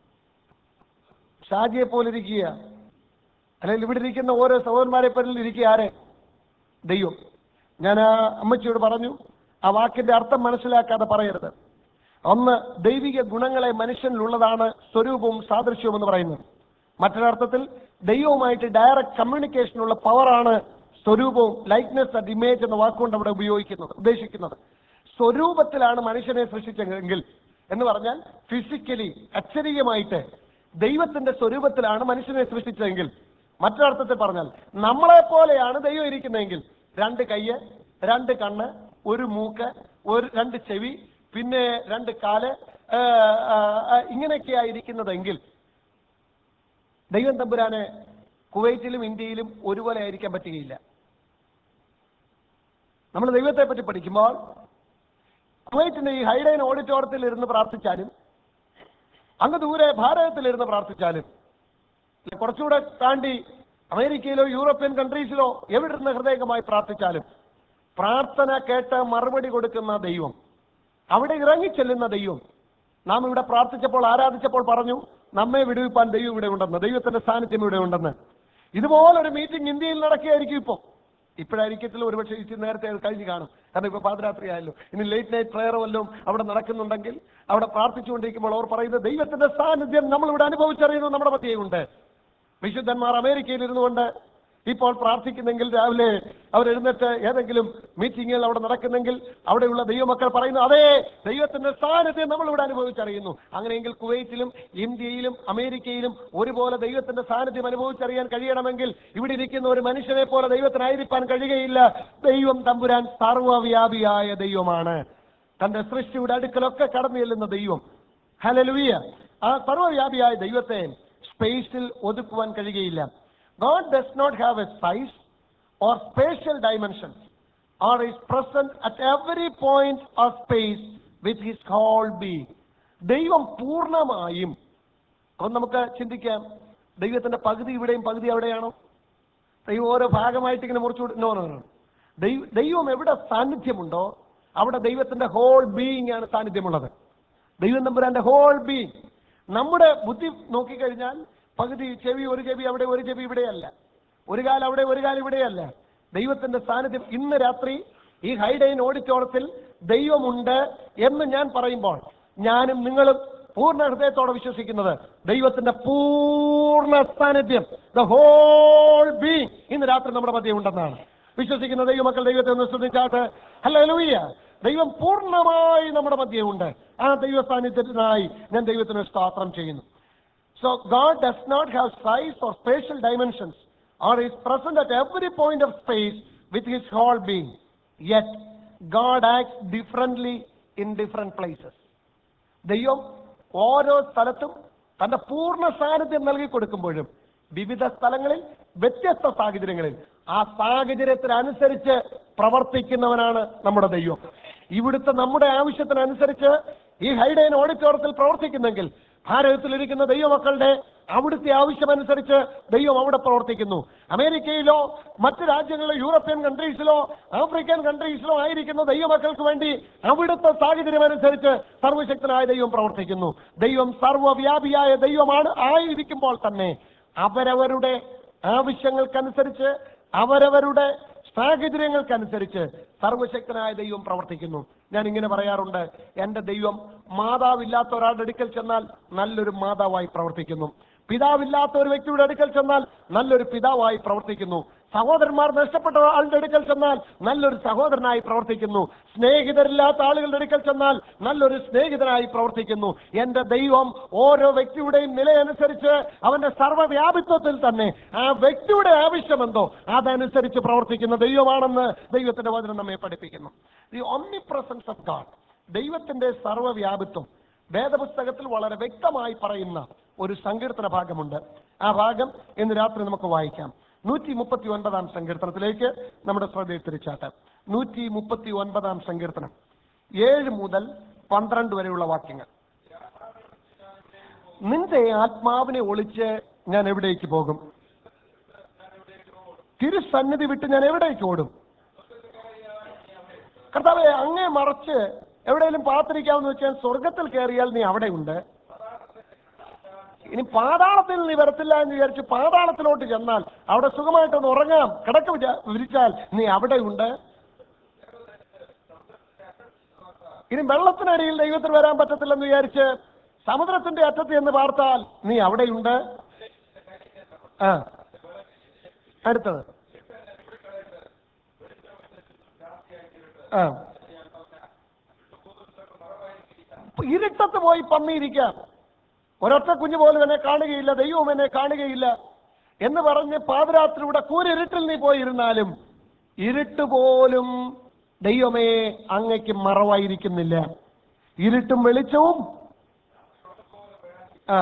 ഷാജിയെ പോലിരിക്കുക അല്ലെങ്കിൽ ഇവിടെ ഇരിക്കുന്ന ഓരോ സഹോദരന്മാരെ പോലെ ഇരിക്കുക ആരെ ദൈവം ഞാൻ ആ അമ്മച്ചിയോട് പറഞ്ഞു ആ വാക്കിന്റെ അർത്ഥം മനസ്സിലാക്കാതെ പറയരുത് ഒന്ന് ദൈവിക ഗുണങ്ങളെ മനുഷ്യനിലുള്ളതാണ് സ്വരൂപവും സാദൃശ്യവും എന്ന് പറയുന്നത് മറ്റൊരർത്ഥത്തിൽ ദൈവവുമായിട്ട് ഡയറക്റ്റ് കമ്മ്യൂണിക്കേഷനുള്ള പവറാണ് സ്വരൂപവും ലൈക്നെസ് ആൻഡ് ഇമേജ് എന്ന വാക്കുകൊണ്ട് അവിടെ ഉപയോഗിക്കുന്നത് ഉദ്ദേശിക്കുന്നത് സ്വരൂപത്തിലാണ് മനുഷ്യനെ സൃഷ്ടിച്ചെങ്കിൽ എന്ന് പറഞ്ഞാൽ ഫിസിക്കലി അക്ഷരീയമായിട്ട് ദൈവത്തിന്റെ സ്വരൂപത്തിലാണ് മനുഷ്യനെ സൃഷ്ടിച്ചതെങ്കിൽ മറ്റൊരർത്ഥത്തിൽ പറഞ്ഞാൽ നമ്മളെ പോലെയാണ് ദൈവം ഇരിക്കുന്നതെങ്കിൽ രണ്ട് കയ്യ് രണ്ട് കണ്ണ് ഒരു മൂക്ക് ഒരു രണ്ട് ചെവി പിന്നെ രണ്ട് കാല് ആ, ആ, ആ, ഇങ്ങനെയൊക്കെയായിരിക്കുന്നതെങ്കിൽ ദൈവം തമ്പുരാന് കുവൈറ്റിലും ഇന്ത്യയിലും ഒരുപോലെ ആയിരിക്കാൻ പറ്റുകയില്ല നമ്മൾ ദൈവത്തെ പറ്റി പഠിക്കുമ്പോൾ കുവൈറ്റിന്റെ ഈ ഹൈഡൈൻ ഓഡിറ്റോറിയത്തിൽ ഇരുന്ന് പ്രാർത്ഥിച്ചാലും അങ്ങ് ദൂരെ ഭാരതത്തിൽ ഇരുന്ന് പ്രാർത്ഥിച്ചാലും ഇല്ല, കുറച്ചുകൂടെ താണ്ടി അമേരിക്കയിലോ യൂറോപ്യൻ കൺട്രീസിലോ എവിടെ ഇരുന്ന് ഹൃദയംഗമായി പ്രാർത്ഥിച്ചാലും പ്രാർത്ഥന കേട്ട് മറുപടി കൊടുക്കുന്ന ദൈവം അവിടെ ഇറങ്ങിച്ചെല്ലുന്ന ദൈവം നാം ഇവിടെ പ്രാർത്ഥിച്ചപ്പോൾ ആരാധിച്ചപ്പോൾ പറഞ്ഞു നമ്മെ വിടുവിപ്പാൻ ദൈവം ഇവിടെ ഉണ്ടെന്ന് ദൈവത്തിന്റെ സാന്നിധ്യം ഇവിടെ ഉണ്ടെന്ന് ഇതുപോലൊരു മീറ്റിംഗ് ഇന്ത്യയിൽ നടക്കുകയായിരിക്കും ഇപ്പോൾ ഇപ്പോഴായിരിക്കത്തില്ല ഒരുപക്ഷെ ഇച്ചിരി നേരത്തെ അത് കഴിഞ്ഞ് കാണും കാരണം ഇപ്പൊ പാതിരാത്രി ആയല്ലോ ഇനി ലേറ്റ് നൈറ്റ് പ്രെയർ വല്ലതും അവിടെ നടക്കുന്നുണ്ടെങ്കിൽ അവിടെ പ്രാർത്ഥിച്ചുകൊണ്ടിരിക്കുമ്പോൾ അവർ പറയുന്നത് ദൈവത്തിന്റെ സാന്നിധ്യം നമ്മൾ ഇവിടെ അനുഭവിച്ചറിയുന്നത് നമ്മുടെ മധ്യയുണ്ട് വിശുദ്ധന്മാർ അമേരിക്കയിൽ ഇരുന്നുകൊണ്ട് ഇപ്പോൾ പ്രാർത്ഥിക്കുന്നെങ്കിൽ രാവിലെ അവർ എഴുന്നേറ്റ് ഏതെങ്കിലും മീറ്റിങ്ങുകൾ അവിടെ നടക്കുന്നെങ്കിൽ അവിടെയുള്ള ദൈവമക്കൾ പറയുന്നു അതേ ദൈവത്തിന്റെ സാന്നിധ്യം നമ്മൾ ഇവിടെ അനുഭവിച്ചറിയുന്നു അങ്ങനെയെങ്കിൽ കുവൈറ്റിലും ഇന്ത്യയിലും അമേരിക്കയിലും ഒരുപോലെ ദൈവത്തിന്റെ സാന്നിധ്യം അനുഭവിച്ചറിയാൻ കഴിയണമെങ്കിൽ ഇവിടെ ഇരിക്കുന്ന ഒരു മനുഷ്യനെ പോലെ ദൈവത്തിനായിരിക്കാൻ കഴിയുകയില്ല ദൈവം തമ്പുരാൻ സർവ്വവ്യാപിയായ ദൈവമാണ് തന്റെ സൃഷ്ടിയുടെ അടുക്കലൊക്കെ കടന്നു ചെല്ലുന്ന ദൈവം ഹലലുവിയ ആ സർവ്വവ്യാപിയായ ദൈവത്തെ സ്പേസിൽ ഒതുക്കുവാൻ കഴിയുകയില്ല God does not have a size or spatial dimensions or is present at every point of space with his whole being. ദൈവം പൂർണ്ണമായും അപ്പം നമുക്ക് ചിന്തിക്കാം ദൈവത്തിന്റെ പകുതി ഇവിടെയും പകുതി അവിടെയാണോ ദൈവം ഓരോ ഭാഗമായിട്ട് ഇങ്ങനെ മുറിച്ചു നോ നോ നോ ദൈവം ദൈവം എവിടെ സാന്നിധ്യമുണ്ടോ അവിടെ ദൈവത്തിന്റെ ഹോൾ ബീയിങ് ആണ് സാന്നിധ്യമുള്ളത് ദൈവം തമ്പുരാന്റെ ഹോൾ ബീയിങ് നമ്മുടെ ബുദ്ധി നോക്കിക്കഴിഞ്ഞാൽ പകുതി ചെവി ഒരു ചെവി അവിടെ ഒരു ചെവി ഇവിടെയല്ല ഒരു കാലം അവിടെ ഒരു കാലം ഇവിടെയല്ല ദൈവത്തിന്റെ സാന്നിധ്യം ഇന്ന് രാത്രി ഈ ഹൈഡൈൻ ഓഡിറ്റോറിയത്തിൽ ദൈവമുണ്ട് എന്ന് ഞാൻ പറയുമ്പോൾ ഞാനും നിങ്ങളും പൂർണ്ണ ഹൃദയത്തോടെ വിശ്വസിക്കുന്നത് ദൈവത്തിന്റെ പൂർണ്ണ സാന്നിധ്യം ദ ഹോൾ ബീങ് ഇന്ന് രാത്രി നമ്മുടെ മധ്യം ഉണ്ടെന്നാണ് വിശ്വസിക്കുന്ന ദൈവമക്കൾ ദൈവത്തെ ഒന്ന് ശ്രദ്ധിച്ചാട്ട് അല്ല ലൂയ്യ ദൈവം പൂർണ്ണമായി നമ്മുടെ മധ്യമുണ്ട് ആ ദൈവ സാന്നിധ്യത്തിനായി ഞാൻ ദൈവത്തിന് സ്തോത്രം ചെയ്യുന്നു So God does not have size or spatial dimensions or is present at every point of space with his whole being. Yet God acts differently in different places. ദൈവം ഓരോ സ്ഥലത്തും തന്റെ പൂർണ്ണ സാന്നിധ്യം നൽകി കൊടുക്കുമ്പോഴും വിവിധ സ്ഥലങ്ങളിൽ വ്യത്യസ്ത സാഹചര്യങ്ങളിൽ ആ സാഹചര്യത്തിനനുസരിച്ച് പ്രവർത്തിക്കുന്നവനാണ് നമ്മുടെ ദൈവം ഇവിടുത്തെ നമ്മുടെ ആവശ്യത്തിനനുസരിച്ച് ഈ ഹൈഡൈൻ ഓഡിറ്റോറിയത്തിൽ പ്രവർത്തിക്കുന്നെങ്കിൽ ഭാരതത്തിലിരിക്കുന്ന ദൈവമക്കളുടെ അവിടുത്തെ ആവശ്യമനുസരിച്ച് ദൈവം അവിടെ പ്രവർത്തിക്കുന്നു അമേരിക്കയിലോ മറ്റ് രാജ്യങ്ങളിലോ യൂറോപ്യൻ കൺട്രീസിലോ ആഫ്രിക്കൻ കൺട്രീസിലോ ആയിരിക്കുന്ന ദൈവമക്കൾക്ക് വേണ്ടി അവിടുത്തെ സാഹചര്യം അനുസരിച്ച് സർവശക്തനായ ദൈവം പ്രവർത്തിക്കുന്നു ദൈവം സർവ്വവ്യാപിയായ ദൈവമാണ് ആയിരിക്കുമ്പോൾ തന്നെ അവരവരുടെ ആവശ്യങ്ങൾക്കനുസരിച്ച് അവരവരുടെ സാഹചര്യങ്ങൾക്കനുസരിച്ച് സർവശക്തനായ ദൈവം പ്രവർത്തിക്കുന്നു ഞാൻ ഇങ്ങനെ പറയാറുണ്ട് എന്റെ ദൈവം മാതാവില്ലാത്ത ഒരാളുടെ അടുക്കൽ ചെന്നാൽ നല്ലൊരു മാതാവായി പ്രവർത്തിക്കുന്നു പിതാവില്ലാത്ത ഒരു വ്യക്തിയുടെ അടുക്കൽ ചെന്നാൽ നല്ലൊരു പിതാവായി പ്രവർത്തിക്കുന്നു സഹോദരന്മാർ നഷ്ടപ്പെട്ട ആളുടെ അടുക്കൽ ചെന്നാൽ നല്ലൊരു സഹോദരനായി പ്രവർത്തിക്കുന്നു സ്നേഹിതരില്ലാത്ത ആളുകളുടെ അടുക്കൽ ചെന്നാൽ നല്ലൊരു സ്നേഹിതനായി പ്രവർത്തിക്കുന്നു എന്റെ ദൈവം ഓരോ വ്യക്തിയുടെയും നിലയനുസരിച്ച് അവന്റെ സർവ്വവ്യാപിത്വത്തിൽ തന്നെ ആ വ്യക്തിയുടെ ആവശ്യമെന്തോ അതനുസരിച്ച് പ്രവർത്തിക്കുന്ന ദൈവമാണെന്ന് ദൈവത്തിന്റെ വചനം നമ്മെ പഠിപ്പിക്കുന്നു ദി ഒന്നി പ്രസൻസ് ഓഫ് ഗാഡ് ദൈവത്തിന്റെ സർവ്വവ്യാപിത്വം വേദപുസ്തകത്തിൽ വളരെ വ്യക്തമായി പറയുന്ന ഒരു സങ്കീർത്തന ഭാഗമുണ്ട് ആ ഭാഗം ഇന്ന് രാത്രി നമുക്ക് വായിക്കാം നൂറ്റി മുപ്പത്തി ഒൻപതാം സങ്കീർത്തനത്തിലേക്ക് നമ്മുടെ ശ്രദ്ധയെ തിരിച്ചാട്ടാം നൂറ്റി മുപ്പത്തി ഒൻപതാം സങ്കീർത്തനം ഏഴ് മുതൽ പന്ത്രണ്ട് വരെയുള്ള വാക്യങ്ങൾ നിന്റെ ആത്മാവിനെ ഒളിച്ച് ഞാൻ എവിടേക്ക് പോകും തിരുസന്നിധി വിട്ട് ഞാൻ എവിടേക്ക് ഓടും കർത്താവെ അങ്ങേ മറച്ച് എവിടെയെങ്കിലും പാത്തിരിക്കാമെന്ന് വെച്ചാൽ സ്വർഗത്തിൽ കയറിയാൽ നീ അവിടെയുണ്ട് ഇനി പാതാളത്തിൽ നീ വരത്തില്ല എന്ന് വിചാരിച്ച് പാതാളത്തിലോട്ട് ചെന്നാൽ അവിടെ സുഖമായിട്ടൊന്ന് ഉറങ്ങാം കിടക്ക വിചാ- വിരിച്ചാൽ നീ അവിടെയുണ്ട് ഇനി വെള്ളത്തിനടിയിൽ ദൈവത്തിന് വരാൻ പറ്റത്തില്ലെന്ന് വിചാരിച്ച് സമുദ്രത്തിന്റെ അറ്റത്ത് എന്ന് പാർത്താൽ നീ അവിടെയുണ്ട് ആ അടുത്തത് ആ ഇപ്പൊ ഇരുട്ടത്ത് പോയി പമ്മിയിരിക്കാം ഒരൊറ്റ കുഞ്ഞു പോലും എന്നെ കാണുകയില്ല ദൈവം എന്നെ കാണുകയില്ല എന്ന് പറഞ്ഞ് പാതിരാത്രിയുടെ കൂരിരുട്ടിൽ നീ പോയിരുന്നാലും ഇരുട്ട് പോലും ദൈവമേ അങ്ങയ്ക്ക് മറവായിരിക്കുന്നില്ല ഇരുട്ടും വെളിച്ചവും ആ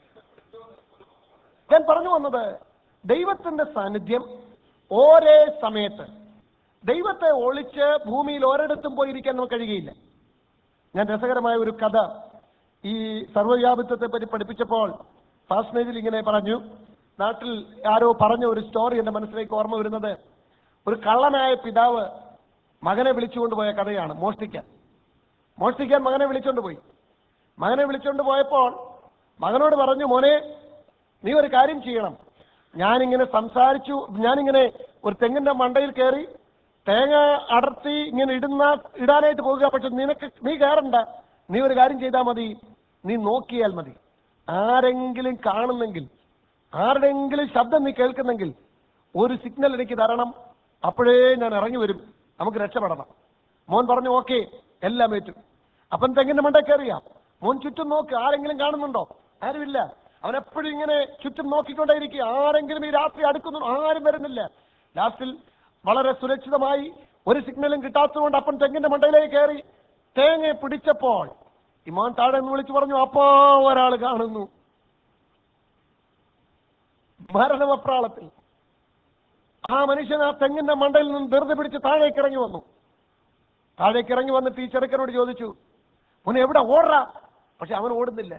ഞാൻ പറഞ്ഞു വന്നത് ദൈവത്തിന്റെ സാന്നിധ്യം ഒരേ സമയത്ത് ദൈവത്തെ ഒളിച്ച് ഭൂമിയിൽ ഒരിടത്തും പോയിരിക്കാൻ നമുക്ക് കഴിയുകയില്ല ഞാൻ രസകരമായ ഒരു കഥ ഈ സർവ്വവ്യാപിത്വത്തെ പറ്റി പഠിപ്പിച്ചപ്പോൾ ഫാസ്നേജിൽ ഇങ്ങനെ പറഞ്ഞു നാട്ടിൽ ആരോ പറഞ്ഞ ഒരു സ്റ്റോറി എന്റെ മനസ്സിലേക്ക് ഓർമ്മ വരുന്നത് ഒരു കള്ളനായ പിതാവ് മകനെ വിളിച്ചുകൊണ്ട് പോയ കഥയാണ് മോഷ്ടിക്കാൻ മോഷ്ടിക്കാൻ മകനെ വിളിച്ചുകൊണ്ട് പോയി മകനെ വിളിച്ചുകൊണ്ട് പോയപ്പോൾ മകനോട് പറഞ്ഞു മോനെ നീ ഒരു കാര്യം ചെയ്യണം ഞാനിങ്ങനെ സംസാരിച്ചു ഞാനിങ്ങനെ ഒരു തെങ്ങിന്റെ മണ്ടയിൽ കയറി തേങ്ങ അടർത്തി ഇങ്ങനെ ഇടുന്ന ഇടാനായിട്ട് പോകുക പക്ഷെ നിനക്ക് നീ കയറണ്ട നീ ഒരു കാര്യം ചെയ്താൽ മതി നീ നോക്കിയാൽ മതി ആരെങ്കിലും കാണുന്നെങ്കിൽ ആരുടെയെങ്കിലും ശബ്ദം നീ കേൾക്കുന്നെങ്കിൽ ഒരു സിഗ്നൽ എനിക്ക് തരണം അപ്പോഴേ ഞാൻ ഇറങ്ങി വരും നമുക്ക് രക്ഷപ്പെടണം മോൻ പറഞ്ഞു ഓക്കെ എല്ലാം ഏറ്റു അപ്പം തെങ്ങിന്റെ മണ്ടേ കയറിയ മോൻ ചുറ്റും നോക്ക് ആരെങ്കിലും കാണുന്നുണ്ടോ ആരുമില്ല അവൻ എപ്പോഴും ഇങ്ങനെ ചുറ്റും നോക്കിക്കൊണ്ടേയിരിക്കുക ആരെങ്കിലും ഈ രാത്രി അടുക്കുന്നു ആരും വരുന്നില്ല ലാസ്റ്റിൽ വളരെ സുരക്ഷിതമായി ഒരു സിഗ്നലും കിട്ടാത്തതുകൊണ്ട് അപ്പൻ തെങ്ങിന്റെ മണ്ടയിലേക്ക് കയറി തേങ്ങ പിടിച്ചപ്പോൾ ഇമാൻ താഴെ നിന്ന് വിളിച്ചു പറഞ്ഞു അപ്പോ ഒരാൾ കാണുന്നു മരണവപ്രാളത്തിൽ ആ മനുഷ്യൻ ആ തെങ്ങിന്റെ മണ്ടയിൽ നിന്ന് ധൃതി പിടിച്ച് താഴേക്ക് ഇറങ്ങി വന്നു താഴേക്ക് ഇറങ്ങി വന്നിട്ട് ഈ ചെറുക്കനോട് ചോദിച്ചു മോനെ എവിടെ ഓടാ പക്ഷെ അവൻ ഓടുന്നില്ല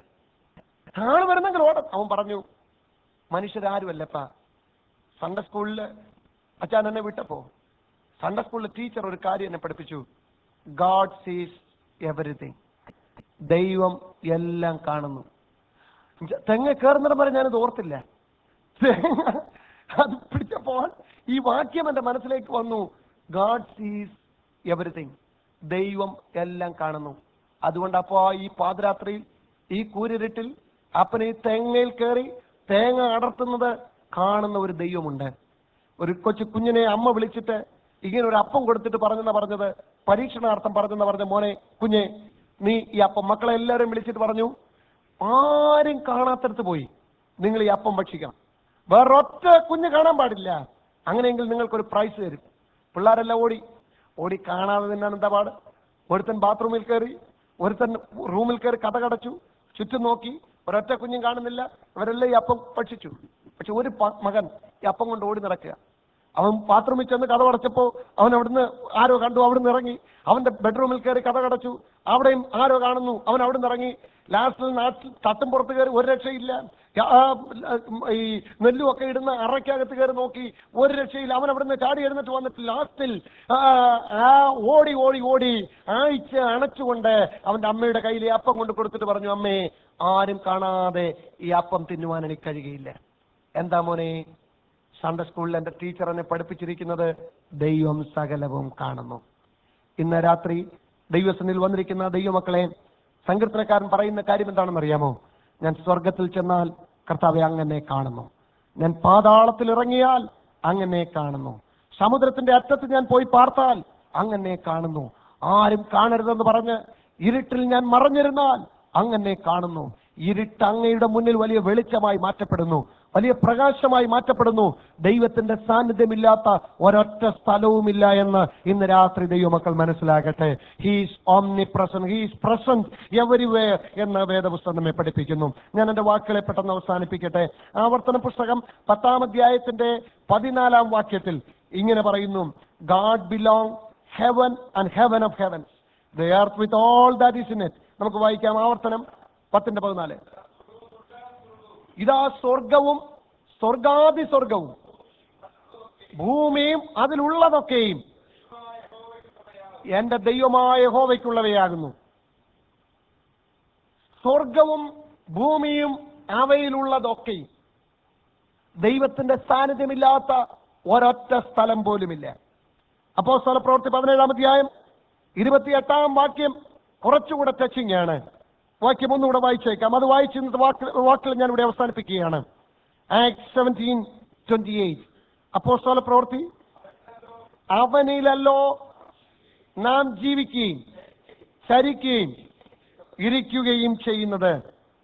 ആള് വരുന്നെങ്കിൽ ഓടും അവൻ പറഞ്ഞു മനുഷ്യരാരുമല്ലപ്പാ സൺഡേ സ്കൂളിൽ അച്ഛൻ എന്നെ വിട്ടപ്പോ സൺഡേ സ്കൂളിലെ ടീച്ചർ ഒരു കാര്യം എന്നെ പഠിപ്പിച്ചു ഗാഡ് സീസ് എവറിഥിങ് ദൈവം എല്ലാം കാണുന്നു തെങ്ങ കയറുന്നിടം വരെ ഞാനത് ഓർത്തില്ല തേങ്ങ അത് പിടിച്ചപ്പോൾ ഈ വാക്യം എന്റെ മനസ്സിലേക്ക് വന്നു ഗാഡ് സീസ് എവറിഥിങ് ദൈവം എല്ലാം കാണുന്നു അതുകൊണ്ട് അപ്പോ ഈ പാതിരാത്രിയിൽ ഈ കൂരിരുട്ടിൽ അപ്പൻ ഈ തേങ്ങയിൽ കയറി തേങ്ങ അടർത്തുന്നത് കാണുന്ന ഒരു ദൈവമുണ്ട് ഒരു കൊച്ചു കുഞ്ഞിനെ അമ്മ വിളിച്ചിട്ട് ഇങ്ങനെ ഒരു അപ്പം കൊടുത്തിട്ട് പറഞ്ഞെന്നാ പറഞ്ഞത് പരീക്ഷണാർത്ഥം പറഞ്ഞെന്നാ പറഞ്ഞ മോനെ കുഞ്ഞെ നീ ഈ അപ്പം മക്കളെ എല്ലാവരും വിളിച്ചിട്ട് പറഞ്ഞു ആരും കാണാത്തടത്ത് പോയി നിങ്ങൾ ഈ അപ്പം ഭക്ഷിക്കണം വേറൊറ്റ കുഞ്ഞ് കാണാൻ പാടില്ല അങ്ങനെയെങ്കിൽ നിങ്ങൾക്കൊരു പ്രൈസ് തരും പിള്ളേരെല്ലാം ഓടി ഓടി കാണാതെ തന്നെയാണ് എന്താ പാട് ഒരുത്തൻ ബാത്റൂമിൽ കയറി ഒരുത്തൻ റൂമിൽ കയറി കഥ കടച്ചു ചുറ്റും നോക്കി ഒരൊറ്റ കുഞ്ഞും കാണുന്നില്ല അവരെല്ലാം ഈ അപ്പം ഭക്ഷിച്ചു പക്ഷെ ഒരു പ- മകൻ ഈ അപ്പം കൊണ്ട് ഓടി നടക്കുക അവൻ ബാത്റൂമിൽ ചെന്ന് കഥ അടച്ചപ്പോ അവൻ അവിടുന്ന് ആരോ കണ്ടു അവിടുന്ന് ഇറങ്ങി അവന്റെ ബെഡ്റൂമിൽ കയറി കഥ കടച്ചു അവിടെയും ആരോ കാണുന്നു അവൻ അവിടുന്ന് ഇറങ്ങി ലാസ്റ്റിൽ നാട്ടിൽ തട്ടും പുറത്ത് കയറി ഒരു രക്ഷയില്ല ആ, ഈ നെല്ലും ഒക്കെ ഇടുന്ന അറയ്ക്കകത്ത് കയറി നോക്കി ഒരു രക്ഷയില്ല അവൻ അവിടുന്ന് ചാടി എഴുന്നിട്ട് വന്നിട്ട് ലാസ്റ്റിൽ ആ, ആ ഓടി ഓടി ഓടി ആഴ്ച അണച്ചുകൊണ്ട് അവന്റെ അമ്മയുടെ കയ്യിൽ ഈ അപ്പം കൊണ്ട് കൊടുത്തിട്ട് പറഞ്ഞു അമ്മേ ആരും കാണാതെ ഈ അപ്പം തിന്നുവാൻ എനിക്ക് കഴിയുകയില്ല എന്താ മോനെ സൺഡേ സ്കൂളിൽ എന്റെ ടീച്ചർ എന്നെ പഠിപ്പിച്ചിരിക്കുന്നത് ദൈവം സകലവും കാണുന്നു ഇന്ന് രാത്രി ദൈവസനിൽ വന്നിരിക്കുന്ന ദൈവമക്കളെ സങ്കീർത്തനക്കാരൻ പറയുന്ന കാര്യം എന്താണെന്ന് അറിയാമോ ഞാൻ സ്വർഗത്തിൽ ചെന്നാൽ കർത്താവെ അങ്ങനെ കാണുന്നു ഞാൻ പാതാളത്തിൽ ഇറങ്ങിയാൽ അങ്ങനെ കാണുന്നു സമുദ്രത്തിന്റെ അറ്റത്ത് ഞാൻ പോയി പാർത്താൽ അങ്ങനെ കാണുന്നു ആരും കാണരുതെന്ന് പറഞ്ഞ് ഇരുട്ടിൽ ഞാൻ മറഞ്ഞിരുന്നാൽ അങ്ങനെ കാണുന്നു ഇരുട്ട് അങ്ങയുടെ മുന്നിൽ വലിയ വെളിച്ചമായി മാറ്റപ്പെടുന്നു വലിയ പ്രകാശമായി മാറ്റപ്പെടുന്നു ദൈവത്തിന്റെ സാന്നിധ്യമില്ലാത്ത ഒരൊറ്റ സ്ഥലവുമില്ല എന്ന് ഇന്ന് രാത്രി ദൈവമക്കൾ മനസ്സിലാകട്ടെ he's omnipresent he's present everywhere എന്ന് വേദപുസ്തകം നമ്മെ പഠിപ്പിക്കുന്നു ഞാൻ എന്റെ വാക്കുകളെ പെട്ടെന്ന് അവസാനിപ്പിക്കട്ടെ ആവർത്തന പുസ്തകം പത്താം അധ്യായത്തിന്റെ പതിനാലാം വാക്യത്തിൽ ഇങ്ങനെ പറയുന്നു God belong heaven and heaven of heaven the earth with all that is in it നമുക്ക് വായിക്കാം ആവർത്തനം പത്തിന്റെ പതിനാല് ഇതാ സ്വർഗവും സ്വർഗാദി സ്വർഗവും ഭൂമിയും അതിലുള്ളതൊക്കെയും എന്റെ ദൈവമായ ഹോവയ്ക്കുള്ളവയാകുന്നു സ്വർഗവും ഭൂമിയും അവയിലുള്ളതൊക്കെയും ദൈവത്തിന്റെ സാന്നിധ്യമില്ലാത്ത ഒരൊറ്റ സ്ഥലം പോലുമില്ല അപ്പോ പ്രവൃത്തി പതിനേഴാം അധ്യായം ഇരുപത്തിയെട്ടാം വാക്യം കുറച്ചുകൂടെ ടച്ചിങ് ആണ് വാക്യം ഒന്നുകൂടെ വായിച്ചേക്കാം അത് വായിച്ച് ഇന്നത്തെ വാക്ക് വാക്കുകൾ ഞാൻ ഇവിടെ അവസാനിപ്പിക്കുകയാണ് ആക്ട് സെവൻറ്റീൻ ട്വന്റി എയ്റ്റ് അപ്പോസ്തല പ്രവൃത്തി അവനിലല്ലോ നാം ജീവിക്കുകയും ചരിക്കുകയും ഇരിക്കുകയും ചെയ്യുന്നത്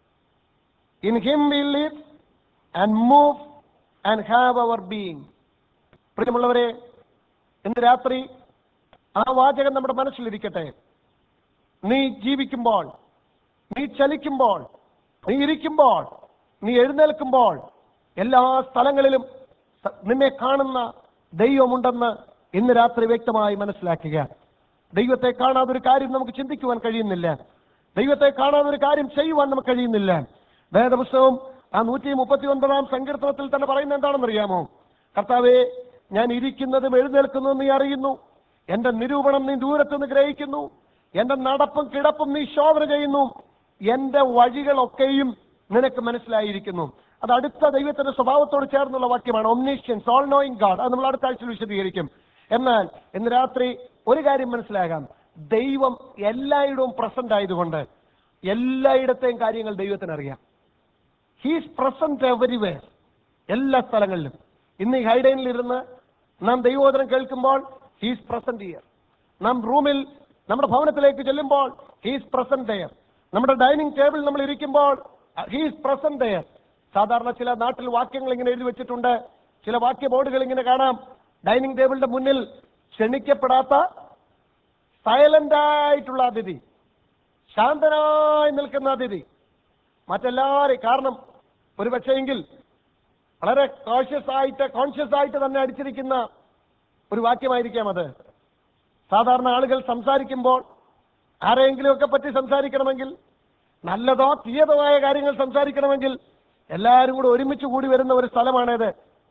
in him we live and move and have our being പ്രിയമുള്ളവരെ ഇന്ന് രാത്രി ആ വാചകം നമ്മുടെ മനസ്സിലിരിക്കട്ടെ നീ ജീവിക്കുമ്പോൾ നീ ചലിക്കുമ്പോൾ നീ ഇരിക്കുമ്പോൾ നീ എഴുന്നേൽക്കുമ്പോൾ എല്ലാ സ്ഥലങ്ങളിലും സ- നിന്നെ കാണുന്ന ദൈവമുണ്ടെന്ന് ഇന്ന് രാത്രി വ്യക്തമായി മനസ്സിലാക്കുക ദൈവത്തെ കാണാതെ ഒരു കാര്യം നമുക്ക് ചിന്തിക്കുവാൻ കഴിയുന്നില്ല ദൈവത്തെ കാണാതെ ഒരു കാര്യം ചെയ്യുവാൻ നമുക്ക് കഴിയുന്നില്ല വേദപുസ്തകം ആ നൂറ്റി മുപ്പത്തി ഒൻപതാം സങ്കീർത്തനത്തിൽ തന്നെ പറയുന്നത് എന്താണെന്ന് അറിയാമോ കർത്താവെ ഞാൻ ഇരിക്കുന്നതും എഴുന്നേൽക്കുന്നതും നീ അറിയുന്നു എന്റെ നിരൂപണം നീ ദൂരത്തുനിന്ന് ഗ്രഹിക്കുന്നു എന്റെ നടപ്പും കിടപ്പും നീ ശോധന ചെയ്യുന്നു എന്റെ വഴികളൊക്കെയും നിനക്ക് മനസ്സിലായിരിക്കുന്നു അത് അടുത്ത ദൈവത്തിന്റെ സ്വഭാവത്തോട് ചേർന്നുള്ള വാക്യമാണ് ഒംനീഷ്യൻസ് ഓൾ നോയിങ് ഗാഡ് അത് നമ്മൾ അടുത്ത ആഴ്ചയിൽ വിശദീകരിക്കും എന്നാൽ ഇന്ന് രാത്രി ഒരു കാര്യം മനസ്സിലാകാം ദൈവം എല്ലായിടവും പ്രസന്റ് ആയതുകൊണ്ട് എല്ലായിടത്തെയും കാര്യങ്ങൾ ദൈവത്തിന് അറിയാം ഹീസ് പ്രസന്റ് എവരിവെയർ എല്ലാ സ്ഥലങ്ങളിലും ഇന്ന് ഈ ഹൈഡൈനിൽ ഇരുന്ന് നാം ദൈവോദനം കേൾക്കുമ്പോൾ ഹീസ് പ്രസന്റ് ഇയർ നാം റൂമിൽ നമ്മുടെ ഭവനത്തിലേക്ക് ചെല്ലുമ്പോൾ ഹീസ് പ്രസന്റ് ദയർ നമ്മുടെ ഡൈനിങ് ടേബിൾ നമ്മൾ ഇരിക്കുമ്പോൾ ഹീസ് പ്രസന്റ് ദയർ സാധാരണ ചില നാട്ടിൽ വാക്യങ്ങൾ ഇങ്ങനെ എഴുതി വെച്ചിട്ടുണ്ട് ചില വാക്യ ബോർഡുകൾ ഇങ്ങനെ കാണാം ഡൈനിങ് ടേബിളിന്റെ മുന്നിൽ ക്ഷണിക്കപ്പെടാത്ത സൈലന്റ് ആയിട്ടുള്ള അതിഥി ശാന്തനായി നിൽക്കുന്ന അതിഥി മറ്റെല്ലാവരെയും കാരണം ഒരു പക്ഷേയെങ്കിൽ വളരെ കോഷ്യസ് ആയിട്ട് കോൺഷ്യസ് ആയിട്ട് തന്നെ അടിച്ചിരിക്കുന്ന ഒരു വാക്യമായിരിക്കാം അത് സാധാരണ ആളുകൾ സംസാരിക്കുമ്പോൾ ആരെങ്കിലുമൊക്കെ പറ്റി സംസാരിക്കണമെങ്കിൽ നല്ലതോ തീയതോ ആയ കാര്യങ്ങൾ സംസാരിക്കണമെങ്കിൽ എല്ലാവരും കൂടെ ഒരുമിച്ച് കൂടി വരുന്ന ഒരു സ്ഥലമാണേത്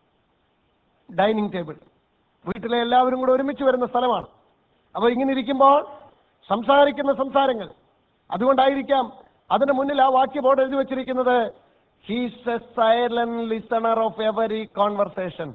ഡൈനിങ് ടേബിൾ വീട്ടിലെ എല്ലാവരും കൂടെ ഒരുമിച്ച് വരുന്ന സ്ഥലമാണ് അപ്പോൾ ഇങ്ങനെ ഇരിക്കുമ്പോൾ സംസാരിക്കുന്ന സംസാരങ്ങൾ അതുകൊണ്ടായിരിക്കാം അതിന് മുന്നിൽ ആ വാക്യ ബോർഡ് എഴുതി വെച്ചിരിക്കുന്നത് he's a silent listener of every conversation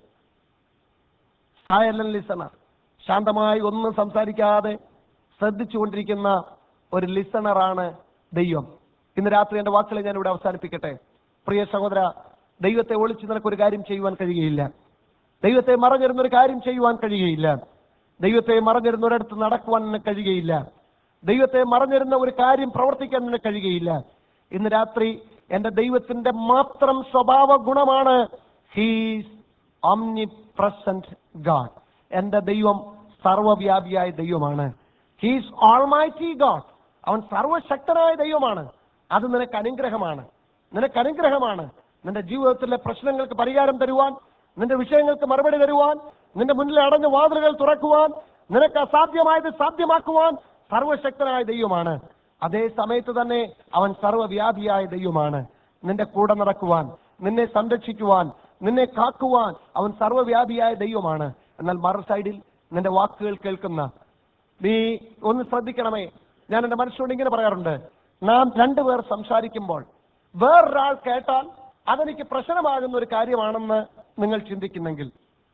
silent listener ശാന്തമായി ഒന്നും സംസാരിക്കാതെ ശ്രദ്ധിച്ചുകൊണ്ടിരിക്കുന്ന ഒരു ലിസണറാണ് ദൈവം ഇന്ന് രാത്രി എന്റെ വാക്കുകളെ ഞാൻ ഇവിടെ അവസാനിപ്പിക്കട്ടെ പ്രിയ സഹോദര ദൈവത്തെ ഒളിച്ച് നിനക്ക് ഒരു കാര്യം ചെയ്യുവാൻ കഴിയുകയില്ല ദൈവത്തെ മറഞ്ഞിരുന്ന ഒരു കാര്യം ചെയ്യുവാൻ കഴിയുകയില്ല ദൈവത്തെ മറഞ്ഞിരുന്ന ഒരിടത്ത് നടക്കുവാൻ നിനക്ക് കഴിയുകയില്ല ദൈവത്തെ മറഞ്ഞിരുന്ന ഒരു കാര്യം പ്രവർത്തിക്കാൻ നിനക്ക് കഴിയുകയില്ല ഇന്ന് രാത്രി എന്റെ ദൈവത്തിന്റെ മാത്രം സ്വഭാവ ഗുണമാണ് ഹീസ് omni പ്രസന്റ് ഗാഡ് എന്റെ ദൈവം സർവവ്യാപിയായ ദൈവമാണ് ഹീസ് ഓൾമൈറ്റി ഗാഡ് അവൻ സർവശക്തനായ ദൈവമാണ് അത് നിനക്ക് അനുഗ്രഹമാണ് നിനക്ക് അനുഗ്രഹമാണ് നിന്റെ ജീവിതത്തിലെ പ്രശ്നങ്ങൾക്ക് പരിഹാരം തരുവാൻ നിന്റെ വിഷയങ്ങൾക്ക് മറുപടി തരുവാൻ നിന്റെ മുന്നിൽ അടഞ്ഞ വാതിലുകൾ തുറക്കുവാൻ നിനക്ക് അസാധ്യമായത് സാധ്യമാക്കുവാൻ സർവശക്തനായ ദൈവമാണ് അതേ സമയത്ത് തന്നെ അവൻ സർവ്വവ്യാപിയായ ദൈവമാണ് നിന്റെ കൂടെ നടക്കുവാൻ നിന്നെ സംരക്ഷിക്കുവാൻ നിന്നെ കാക്കുവാൻ അവൻ സർവ്വവ്യാപിയായ ദൈവമാണ് എന്നാൽ മറു സൈഡിൽ നിന്റെ വാക്കുകൾ കേൾക്കുന്ന നീ ഒന്ന് ശ്രദ്ധിക്കണമേ ഞാൻ എന്റെ മനസ്സിനോട് ഇങ്ങനെ പറയാറുണ്ട് നാം രണ്ടുപേർ സംസാരിക്കുമ്പോൾ വേറൊരാൾ കേട്ടാൽ അതെനിക്ക് പ്രശ്നമാകുന്ന ഒരു കാര്യമാണെന്ന് നിങ്ങൾ ചിന്തിക്കുന്നെങ്കിൽ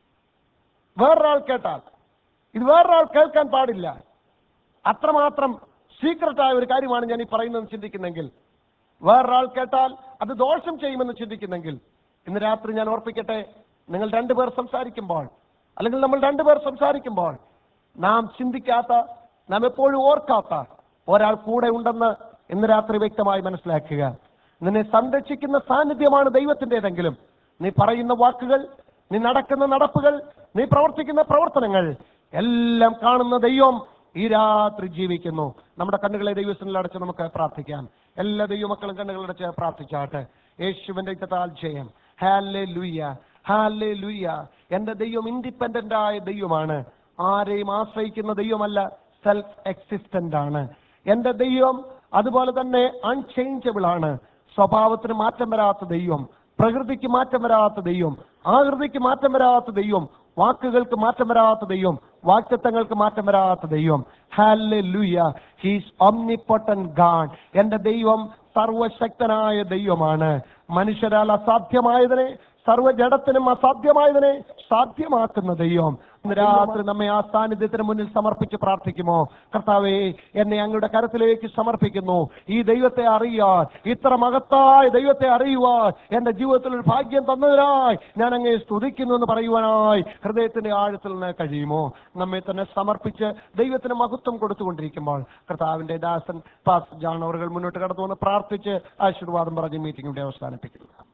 വേറൊരാൾ കേട്ടാൽ ഇത് വേറൊരാൾ കേൾക്കാൻ പാടില്ല അത്രമാത്രം സീക്രട്ടായ ഒരു കാര്യമാണ് ഞാൻ ഈ പറയുന്നത് ചിന്തിക്കുന്നെങ്കിൽ വേറൊരാൾ കേട്ടാൽ അത് ദോഷം ചെയ്യുമെന്ന് ചിന്തിക്കുന്നെങ്കിൽ ഇന്ന് രാത്രി ഞാൻ ഓർപ്പിക്കട്ടെ നിങ്ങൾ രണ്ടുപേർ സംസാരിക്കുമ്പോൾ അല്ലെങ്കിൽ നമ്മൾ രണ്ടുപേർ സംസാരിക്കുമ്പോൾ നാം ചിന്തിക്കാത്ത നാം എപ്പോഴും ഓർക്കാത്ത ഒരാൾ കൂടെ ഉണ്ടെന്ന് ഇന്ന് രാത്രി വ്യക്തമായി മനസ്സിലാക്കുക നിന്നെ സംരക്ഷിക്കുന്ന സാന്നിധ്യമാണ് ദൈവത്തിൻ്റെതെങ്കിലും നീ പറയുന്ന വാക്കുകൾ നീ നടക്കുന്ന നടപ്പുകൾ നീ പ്രവർത്തിക്കുന്ന പ്രവർത്തനങ്ങൾ എല്ലാം കാണുന്ന ദൈവം ഈ രാത്രി ജീവിക്കുന്നു നമ്മുടെ കണ്ണുകളെ ദൈവത്തിൽ അടച്ച് നമുക്ക് പ്രാർത്ഥിക്കാം എല്ലാ ദൈവമക്കളും കണ്ണുകളടച്ച് പ്രാർത്ഥിച്ചാട്ടെ യേശുവിന്റെ ഇത്തത്താൽ ജയം ഹാലേ ലുയ്യ ഹാലേ ലുയ്യ എന്റെ ദൈവം ഇൻഡിപെൻഡന്റ് ആയ ദൈവമാണ് ആരെയും ആശ്രയിക്കുന്ന ദൈവമല്ല സെൽഫ് എക്സിസ്റ്റന്റ് ആണ് എന്റെ ദൈവം അതുപോലെ തന്നെ അൺചേഞ്ചബിൾ ആണ് സ്വഭാവത്തിന് മാറ്റം വരാത്ത ദൈവം പ്രകൃതിക്ക് മാറ്റം വരാത്ത ദൈവം ആകൃതിക്ക് മാറ്റം വരാത്ത ദൈവം വാക്കുകൾക്ക് മാറ്റം വരാത്ത ദൈവം വാക്തത്വങ്ങൾക്ക് മാറ്റം വരാത്ത ദൈവം ഹാലൂയ ഹീസ് ഒമ്നിപ്പൊട്ടൻ ഗാഡ് എന്റെ ദൈവം സർവശക്തനായ ദൈവമാണ് മനുഷ്യരാൽ അസാധ്യമായതിനെ സർവ്വജടത്തിനും അസാധ്യമായതിനെ സാധ്യമാക്കുന്ന ദൈവം ഇന്ന് രാത്രി നമ്മെ ആ സാന്നിധ്യത്തിന് മുന്നിൽ സമർപ്പിച്ച് പ്രാർത്ഥിക്കുമോ കർത്താവേ എന്നെ അങ്ങയുടെ കരത്തിലേക്ക് സമർപ്പിക്കുന്നു ഈ ദൈവത്തെ അറിയാൻ ഇത്ര മഹത്തായ ദൈവത്തെ അറിയുവാൻ എന്റെ ജീവിതത്തിൽ ഒരു ഭാഗ്യം തന്നതിനായി ഞാൻ അങ്ങേ സ്തുതിക്കുന്നു എന്ന് പറയുവാനായി ഹൃദയത്തിന്റെ ആഴത്തിൽ നിന്ന് കഴിയുമോ നമ്മെ തന്നെ സമർപ്പിച്ച് ദൈവത്തിന് മഹത്വം കൊടുത്തുകൊണ്ടിരിക്കുമ്പോൾ കർത്താവിന്റെ ദാസൻ പാസ് ജാൺ അവർ മുന്നോട്ട് കടന്നു വന്ന് പ്രാർത്ഥിച്ച് ആശീർവാദം പറഞ്ഞ് മീറ്റിംഗ് ഇവിടെ അവസാനിപ്പിക്കുന്നു